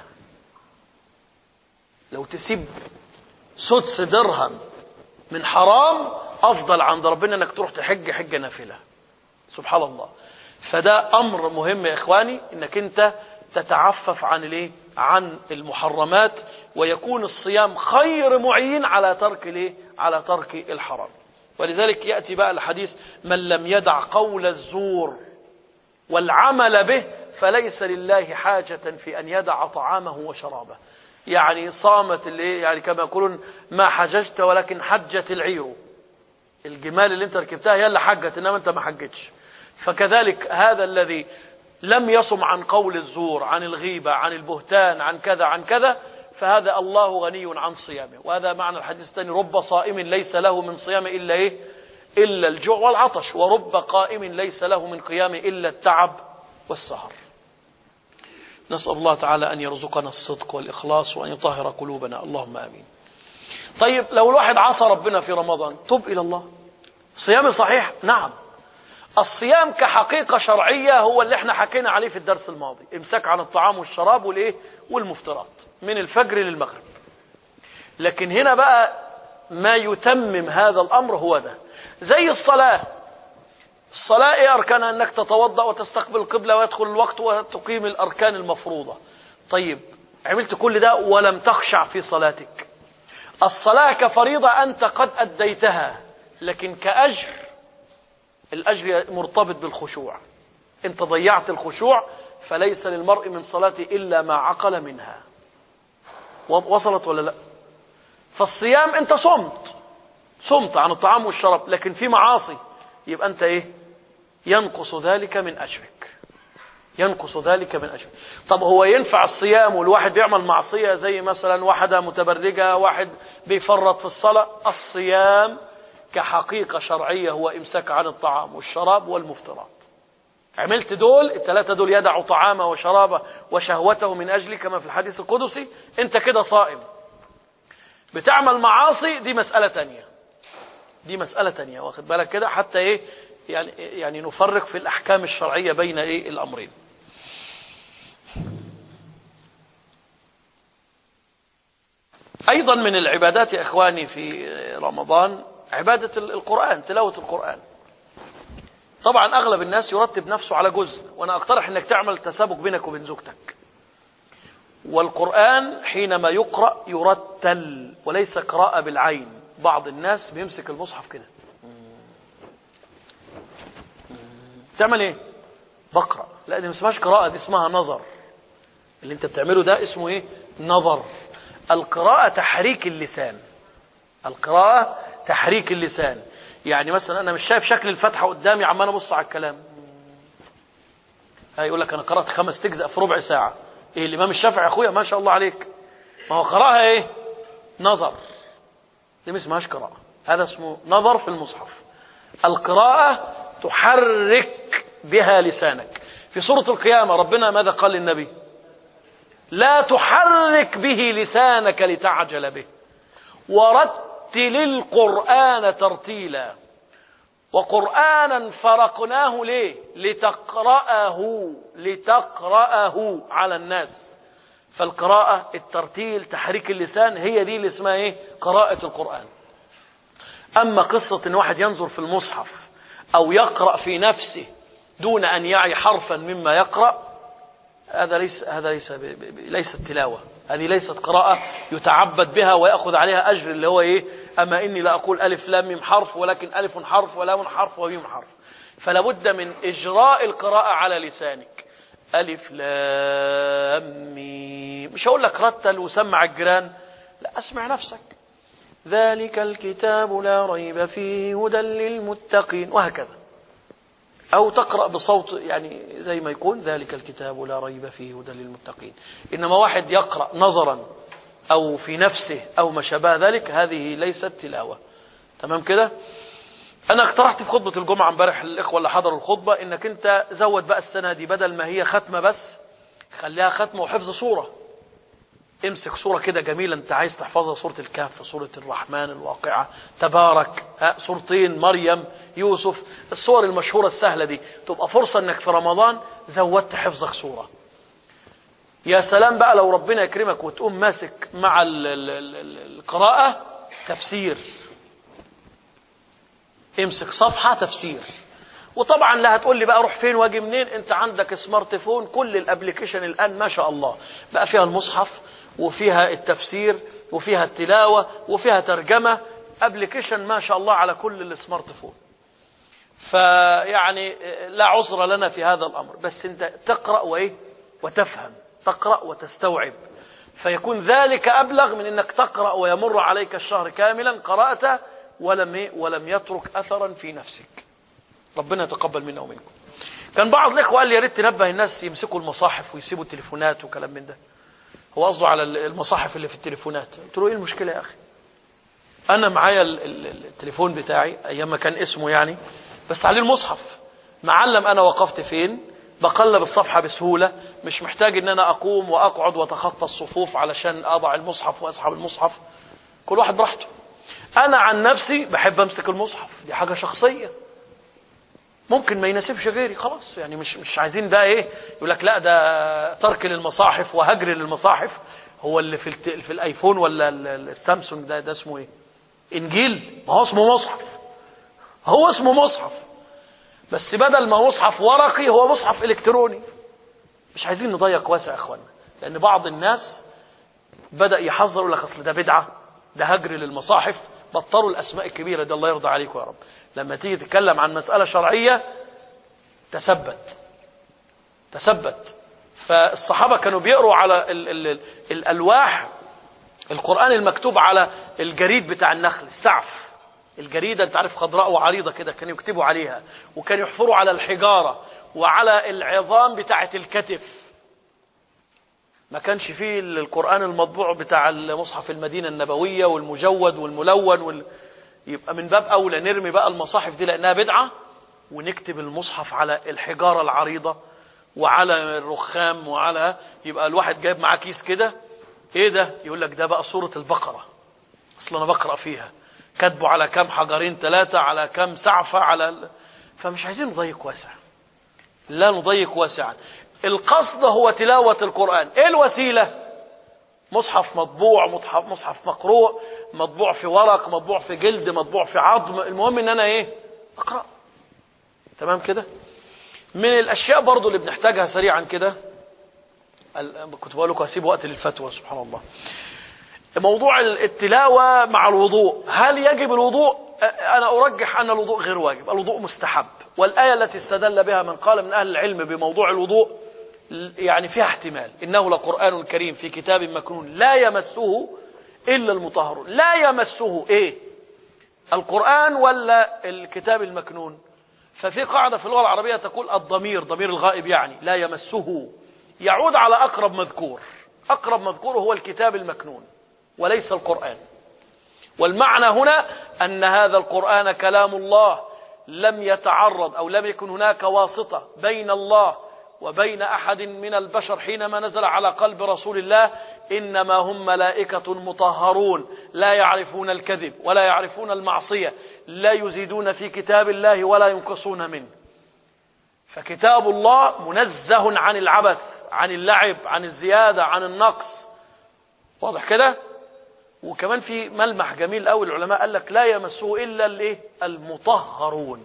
لو تسيب سدس درهم من حرام أفضل عند ربنا أنك تروح تحج حجة نافلة سبحان الله فده امر مهم يا اخواني انك انت تتعفف عن الايه عن المحرمات ويكون الصيام خير معين على ترك الايه على ترك الحرام ولذلك ياتي بقى الحديث من لم يدع قول الزور والعمل به فليس لله حاجة في أن يدع طعامه وشرابه يعني صامت الايه يعني كما يقولون ما حججت ولكن حجت العير الجمال اللي انت ركبتها هي اللي حجت انما انت ما حجتش فكذلك هذا الذي لم يصم عن قول الزور عن الغيبة عن البهتان عن كذا عن كذا فهذا الله غني عن صيامه وهذا معنى الحديث الثاني رب صائم ليس له من صيامه إلا إيه إلا الجوع والعطش ورب قائم ليس له من قيامه إلا التعب والسهر نسأل الله تعالى أن يرزقنا الصدق والإخلاص وأن يطهر قلوبنا اللهم آمين طيب لو الواحد عصى ربنا في رمضان تب إلى الله صيامه صحيح نعم الصيام كحقيقة شرعية هو اللي احنا حكينا عليه في الدرس الماضي امساك عن الطعام والشراب والايه والمفترات من الفجر للمغرب لكن هنا بقى ما يتمم هذا الامر هو ده زي الصلاة الصلاة ايه اركانها انك تتوضأ وتستقبل القبلة ويدخل الوقت وتقيم الاركان المفروضة طيب عملت كل ده ولم تخشع في صلاتك الصلاة كفريضة انت قد اديتها لكن كأجر الأجر مرتبط بالخشوع أنت ضيعت الخشوع فليس للمرء من صلاته إلا ما عقل منها وصلت ولا لا فالصيام أنت صمت صمت عن الطعام والشراب لكن في معاصي يبقى أنت إيه ينقص ذلك من أجرك ينقص ذلك من أجرك طب هو ينفع الصيام والواحد بيعمل معصية زي مثلا واحدة متبرجة واحد بيفرط في الصلاة الصيام كحقيقة شرعية هو إمساك عن الطعام والشراب والمفترات عملت دول الثلاثة دول يدع طعامه وشرابه وشهوته من أجلي كما في الحديث القدسي أنت كده صائم بتعمل معاصي دي مسألة تانية دي مسألة تانية واخد بالك كده حتى إيه يعني, يعني نفرق في الأحكام الشرعية بين إيه الأمرين أيضا من العبادات يا إخواني في رمضان عبادة القرآن تلاوة القرآن طبعا أغلب الناس يرتب نفسه على جزء وأنا أقترح أنك تعمل تسابق بينك وبين زوجتك والقرآن حينما يقرأ يرتل وليس قراءة بالعين بعض الناس بيمسك المصحف كده تعمل ايه بقرأ لا دي ما اسمهاش قراءة دي اسمها نظر اللي انت بتعمله ده اسمه ايه نظر القراءة تحريك اللسان القراءة تحريك اللسان يعني مثلا انا مش شايف شكل الفتحة قدامي عمال ابص على الكلام هيقول لك انا قرأت خمس تجزأ في ربع ساعة ايه الامام الشافعي يا اخويا ما شاء الله عليك ما هو قراءها ايه نظر دي ما اسمهاش قراءة هذا اسمه نظر في المصحف القراءة تحرك بها لسانك في سورة القيامة ربنا ماذا قال للنبي لا تحرك به لسانك لتعجل به ورتل القرآن ترتيلا وقرآنا فرقناه ليه لتقرأه لتقرأه على الناس فالقراءة الترتيل تحريك اللسان هي دي اللي اسمها ايه قراءة القرآن أما قصة ان واحد ينظر في المصحف أو يقرأ في نفسه دون أن يعي حرفا مما يقرأ هذا ليس هذا ليس ليست تلاوة هذه ليست قراءة يتعبد بها ويأخذ عليها أجر اللي هو إيه أما إني لا أقول ألف لام ميم حرف ولكن ألف حرف ولام حرف وميم حرف فلا بد من إجراء القراءة على لسانك ألف لام ميم مش هقول لك رتل وسمع الجيران لا أسمع نفسك ذلك الكتاب لا ريب فيه هدى للمتقين وهكذا أو تقرأ بصوت يعني زي ما يكون ذلك الكتاب لا ريب فيه هدى للمتقين إنما واحد يقرأ نظرا أو في نفسه أو ما شابه ذلك هذه ليست تلاوة تمام كده أنا اقترحت في خطبة الجمعة امبارح الإخوة اللي حضروا الخطبة إنك أنت زود بقى السنة دي بدل ما هي ختمة بس خليها ختمة وحفظ صورة امسك صورة كده جميلة انت عايز تحفظها صورة الكهف صورة الرحمن الواقعة تبارك ها صورتين مريم يوسف الصور المشهورة السهلة دي تبقى فرصة انك في رمضان زودت حفظك صورة يا سلام بقى لو ربنا يكرمك وتقوم ماسك مع ال ال ال القراءة تفسير امسك صفحة تفسير وطبعا لا هتقول لي بقى اروح فين واجي منين انت عندك سمارت فون كل الابلكيشن الان ما شاء الله بقى فيها المصحف وفيها التفسير وفيها التلاوة وفيها ترجمة ابلكيشن ما شاء الله على كل السمارت فون فيعني لا عذر لنا في هذا الامر بس انت تقرأ وايه وتفهم تقرأ وتستوعب فيكون ذلك ابلغ من انك تقرأ ويمر عليك الشهر كاملا قرأته ولم إيه؟ ولم يترك اثرا في نفسك ربنا يتقبل منا ومنكم كان بعض الاخوه قال لي يا ريت تنبه الناس يمسكوا المصاحف ويسيبوا التليفونات وكلام من ده هو قصده على المصاحف اللي في التليفونات قلت له ايه المشكله يا اخي انا معايا ال- ال- التليفون بتاعي ايام ما كان اسمه يعني بس عليه المصحف معلم انا وقفت فين بقلب الصفحه بسهوله مش محتاج ان انا اقوم واقعد واتخطى الصفوف علشان اضع المصحف واسحب المصحف كل واحد براحته انا عن نفسي بحب امسك المصحف دي حاجه شخصيه ممكن ما يناسبش غيري خلاص يعني مش مش عايزين ده ايه يقول لك لا ده ترك للمصاحف وهجر للمصاحف هو اللي في الت... في الايفون ولا ال- ال- السامسونج ده ده اسمه ايه انجيل ما هو اسمه مصحف هو اسمه مصحف بس بدل ما مصحف ورقي هو مصحف الكتروني مش عايزين نضيق واسع يا اخوانا لان بعض الناس بدا يحذر يقول لك اصل ده بدعه ده هجر للمصاحف بطلوا الاسماء الكبيره دي الله يرضى عليكم يا رب لما تيجي تتكلم عن مساله شرعيه تثبت تثبت فالصحابه كانوا بيقروا على ال ال ال الالواح القران المكتوب على الجريد بتاع النخل السعف الجريده انت عارف خضراء وعريضه كده كانوا يكتبوا عليها وكانوا يحفروا على الحجاره وعلى العظام بتاعه الكتف ما كانش فيه القرآن المطبوع بتاع مصحف المدينة النبوية والمجود والملون وال... يبقى من باب أولى نرمي بقى المصاحف دي لأنها بدعة ونكتب المصحف على الحجارة العريضة وعلى الرخام وعلى يبقى الواحد جايب معاه كيس كده ايه ده يقول لك ده بقى سورة البقرة اصل انا بقرأ فيها كاتبه على كام حجرين ثلاثة على كام سعفة على ال... فمش عايزين نضيق واسع لا نضيق واسعا القصد هو تلاوة القرآن ايه الوسيلة مصحف مطبوع مصحف, مصحف مقروء مطبوع في ورق مطبوع في جلد مطبوع في عظم المهم ان انا ايه اقرأ تمام كده من الاشياء برضو اللي بنحتاجها سريعا كده ال- كنت بقول لكم هسيب وقت للفتوى سبحان الله موضوع التلاوة مع الوضوء هل يجب الوضوء أ- أنا أرجح أن الوضوء غير واجب الوضوء مستحب والآية التي استدل بها من قال من أهل العلم بموضوع الوضوء ل- يعني فيها احتمال إنه لقرآن كريم في كتاب مكنون لا يمسه إلا المطهرون لا يمسه إيه القرآن ولا الكتاب المكنون ففي قاعدة في اللغة العربية تقول الضمير ضمير الغائب يعني لا يمسه يعود على أقرب مذكور أقرب مذكور هو الكتاب المكنون وليس القرآن والمعنى هنا أن هذا القرآن كلام الله لم يتعرض أو لم يكن هناك واسطة بين الله وبين أحد من البشر حينما نزل على قلب رسول الله إنما هم ملائكة مطهرون لا يعرفون الكذب ولا يعرفون المعصية لا يزيدون في كتاب الله ولا ينقصون منه فكتاب الله منزه عن العبث عن اللعب عن الزيادة عن النقص واضح كده وكمان في ملمح جميل قوي العلماء قال لك لا يمسه الا الايه المطهرون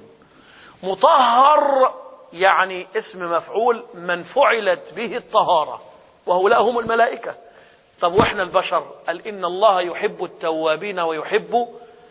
مطهر يعني اسم مفعول من فعلت به الطهاره وهؤلاء هم الملائكه طب واحنا البشر قال ان الله يحب التوابين ويحب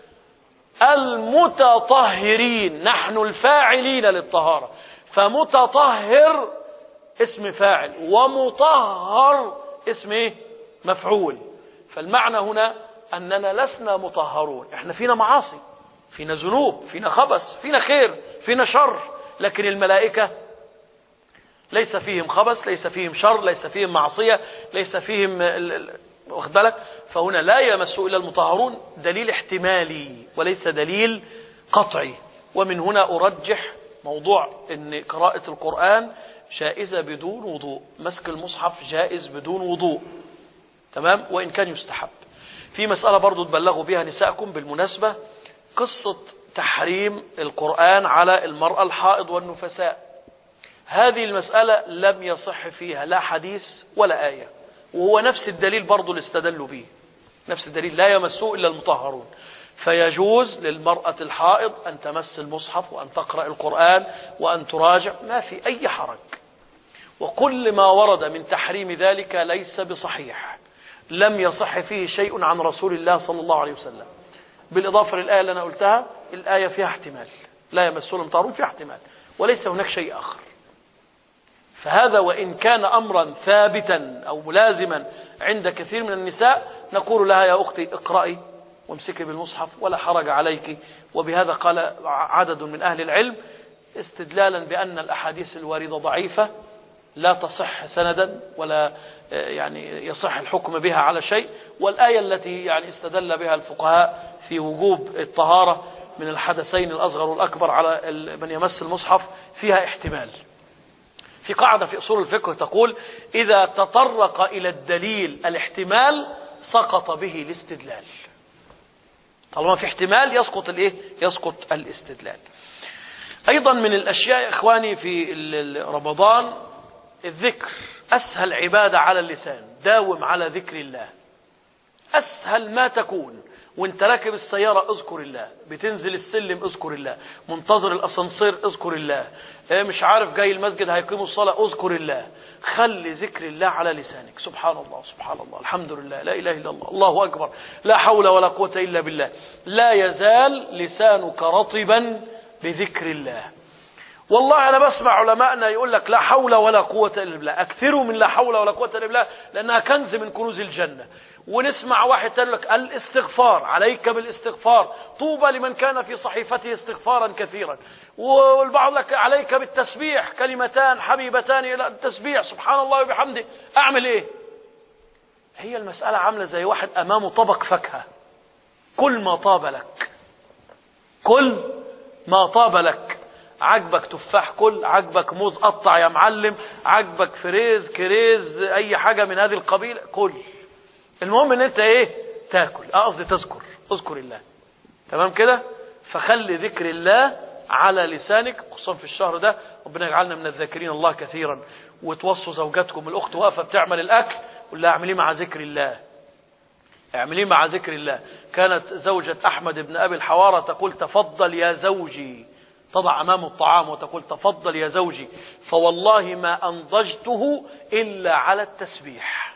المتطهرين نحن الفاعلين للطهاره فمتطهر اسم فاعل ومطهر اسم ايه مفعول فالمعنى هنا أننا لسنا مطهرون احنا فينا معاصي فينا ذنوب فينا خبث فينا خير فينا شر لكن الملائكة ليس فيهم خبث ليس فيهم شر ليس فيهم معصية ليس فيهم ال- ال- واخد بالك فهنا لا يمس إلا المطهرون دليل احتمالي وليس دليل قطعي ومن هنا أرجح موضوع أن قراءة القرآن جائزة بدون وضوء مسك المصحف جائز بدون وضوء تمام وإن كان يستحب في مسألة برضو تبلغوا بها نساءكم بالمناسبة قصة تحريم القرآن على المرأة الحائض والنفساء هذه المسألة لم يصح فيها لا حديث ولا آية وهو نفس الدليل برضو اللي استدلوا به نفس الدليل لا يمسه إلا المطهرون فيجوز للمرأة الحائض أن تمس المصحف وأن تقرأ القرآن وأن تراجع ما في أي حرج وكل ما ورد من تحريم ذلك ليس بصحيح لم يصح فيه شيء عن رسول الله صلى الله عليه وسلم بالإضافة للآية اللي أنا قلتها الآية فيها احتمال لا يمسون المطهرون فيها احتمال وليس هناك شيء آخر فهذا وإن كان أمرا ثابتا أو ملازما عند كثير من النساء نقول لها يا أختي اقرأي وامسكي بالمصحف ولا حرج عليك وبهذا قال عدد من أهل العلم استدلالا بأن الأحاديث الواردة ضعيفة لا تصح سندا ولا يعني يصح الحكم بها على شيء والآية التي يعني استدل بها الفقهاء في وجوب الطهارة من الحدثين الأصغر والأكبر على من يمس المصحف فيها احتمال في قاعدة في أصول الفقه تقول إذا تطرق إلى الدليل الاحتمال سقط به الاستدلال طالما في احتمال يسقط الايه يسقط الاستدلال ايضا من الاشياء يا اخواني في رمضان الذكر اسهل عباده على اللسان داوم على ذكر الله اسهل ما تكون وانت راكب السيارة اذكر الله بتنزل السلم اذكر الله منتظر الاسانسير اذكر الله مش عارف جاي المسجد هيقيموا الصلاة اذكر الله خلي ذكر الله على لسانك سبحان الله سبحان الله الحمد لله لا اله الا الله الله اكبر لا حول ولا قوة الا بالله لا يزال لسانك رطبا بذكر الله والله انا بسمع علماءنا يقول لك لا حول ولا قوة الا بالله اكثروا من لا حول ولا قوة الا بالله لانها كنز من كنوز الجنة ونسمع واحد تقول لك الاستغفار عليك بالاستغفار طوبى لمن كان في صحيفته استغفارا كثيرا والبعض لك عليك بالتسبيح كلمتان حبيبتان الى التسبيح سبحان الله وبحمده اعمل ايه هي المسألة عاملة زي واحد امامه طبق فاكهة كل ما طاب لك كل ما طاب لك عجبك تفاح كل عجبك موز قطع يا معلم عجبك فريز كريز اي حاجة من هذه القبيلة كل المهم ان انت ايه تاكل اه قصدي تذكر اذكر الله تمام كده فخلي ذكر الله على لسانك خصوصا في الشهر ده ربنا يجعلنا من الذاكرين الله كثيرا وتوصوا زوجاتكم الاخت واقفه بتعمل الاكل قول لها اعمليه مع ذكر الله اعمليه مع ذكر الله كانت زوجة احمد بن ابي الحوارة تقول تفضل يا زوجي تضع امامه الطعام وتقول تفضل يا زوجي فوالله ما انضجته الا على التسبيح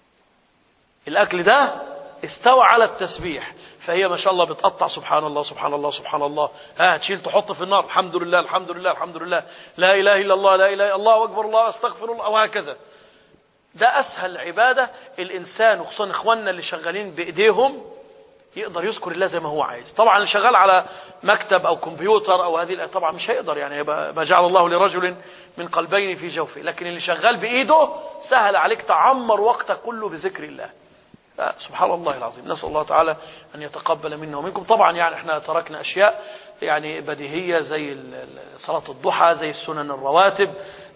الأكل ده استوى على التسبيح فهي ما شاء الله بتقطع سبحان الله سبحان الله سبحان الله ها تشيل تحط في النار الحمد لله الحمد لله الحمد لله لا إله إلا الله لا إله إلا الله أكبر الله أستغفر الله وهكذا ده أسهل عبادة الإنسان وخصوصا إخواننا اللي شغالين بإيديهم يقدر يذكر الله زي ما هو عايز طبعا اللي شغال على مكتب أو كمبيوتر أو هذه طبعا مش هيقدر يعني ما جعل الله لرجل من قلبين في جوفه لكن اللي شغال بإيده سهل عليك تعمر وقتك كله بذكر الله سبحان الله العظيم نسأل الله تعالى أن يتقبل منا ومنكم طبعا يعني احنا تركنا أشياء يعني بديهية زي صلاة الضحى زي السنن الرواتب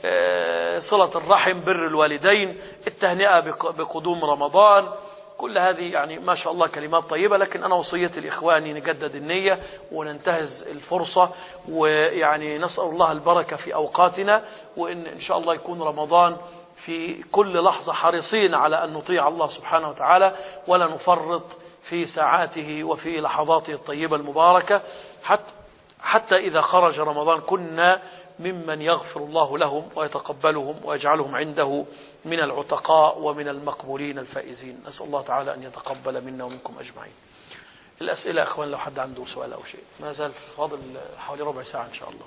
صلة الرحم بر الوالدين التهنئة بقدوم رمضان كل هذه يعني ما شاء الله كلمات طيبة لكن أنا وصيتي لإخواني نجدد النية وننتهز الفرصة ويعني نسأل الله البركة في أوقاتنا وإن إن شاء الله يكون رمضان في كل لحظة حريصين على أن نطيع الله سبحانه وتعالى ولا نفرط في ساعاته وفي لحظاته الطيبة المباركة حتى, حتى إذا خرج رمضان كنا ممن يغفر الله لهم ويتقبلهم ويجعلهم عنده من العتقاء ومن المقبولين الفائزين نسأل الله تعالى أن يتقبل منا ومنكم أجمعين الأسئلة أخوان لو حد عنده سؤال أو شيء ما زال فاضل حوالي ربع ساعة إن شاء الله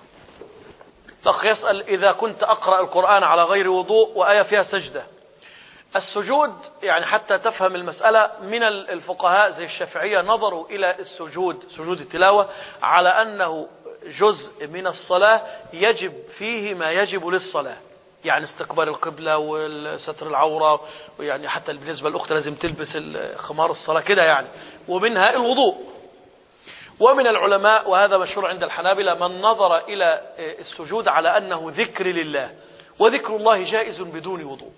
الأخ يسأل إذا كنت أقرأ القرآن على غير وضوء وآية فيها سجدة السجود يعني حتى تفهم المسألة من الفقهاء زي الشافعية نظروا إلى السجود سجود التلاوة على أنه جزء من الصلاة يجب فيه ما يجب للصلاة يعني استقبال القبلة وستر العورة ويعني حتى بالنسبة للأخت لازم تلبس خمار الصلاة كده يعني ومنها الوضوء ومن العلماء وهذا مشهور عند الحنابلة من نظر إلى السجود على أنه ذكر لله وذكر الله جائز بدون وضوء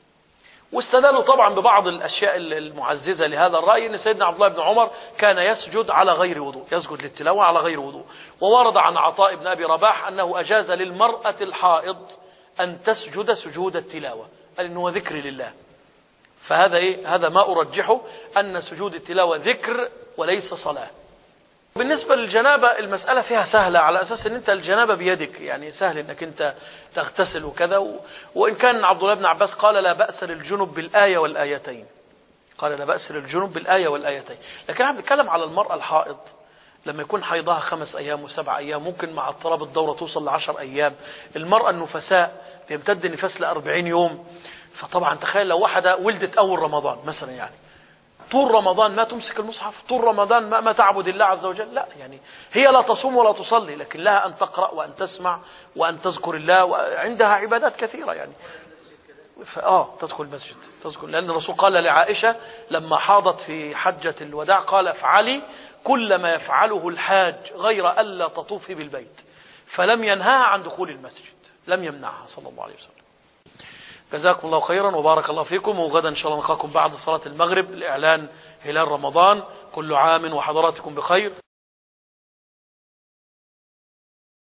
واستدلوا طبعا ببعض الأشياء المعززة لهذا الرأي أن سيدنا عبد الله بن عمر كان يسجد على غير وضوء يسجد للتلاوة على غير وضوء وورد عن عطاء بن أبي رباح أنه أجاز للمرأة الحائض أن تسجد سجود التلاوة قال إنه ذكر لله فهذا إيه؟ هذا ما أرجحه أن سجود التلاوة ذكر وليس صلاة بالنسبة للجنابة المسألة فيها سهلة على أساس أن أنت الجنابة بيدك يعني سهل أنك أنت تغتسل وكذا و... وإن كان عبد الله بن عباس قال لا بأس للجنب بالآية والآيتين قال لا بأس للجنب بالآية والآيتين لكن أنا بتكلم على المرأة الحائض لما يكون حيضها خمس أيام وسبع أيام ممكن مع اضطراب الدورة توصل لعشر أيام المرأة النفساء بيمتد النفاس لأربعين يوم فطبعا تخيل لو واحدة ولدت أول رمضان مثلا يعني طول رمضان ما تمسك المصحف طول رمضان ما, ما تعبد الله عز وجل لا يعني هي لا تصوم ولا تصلي لكن لها أن تقرأ وأن تسمع وأن تذكر الله وعندها عبادات كثيرة يعني اه تدخل المسجد تذكر لأن الرسول قال لعائشة لما حاضت في حجة الوداع قال افعلي كل ما يفعله الحاج غير ألا تطوفي بالبيت فلم ينهاها عن دخول المسجد لم يمنعها صلى الله عليه وسلم جزاكم الله خيرا وبارك الله فيكم وغدا إن شاء الله نلقاكم بعد صلاة المغرب لإعلان هلال رمضان كل عام وحضراتكم بخير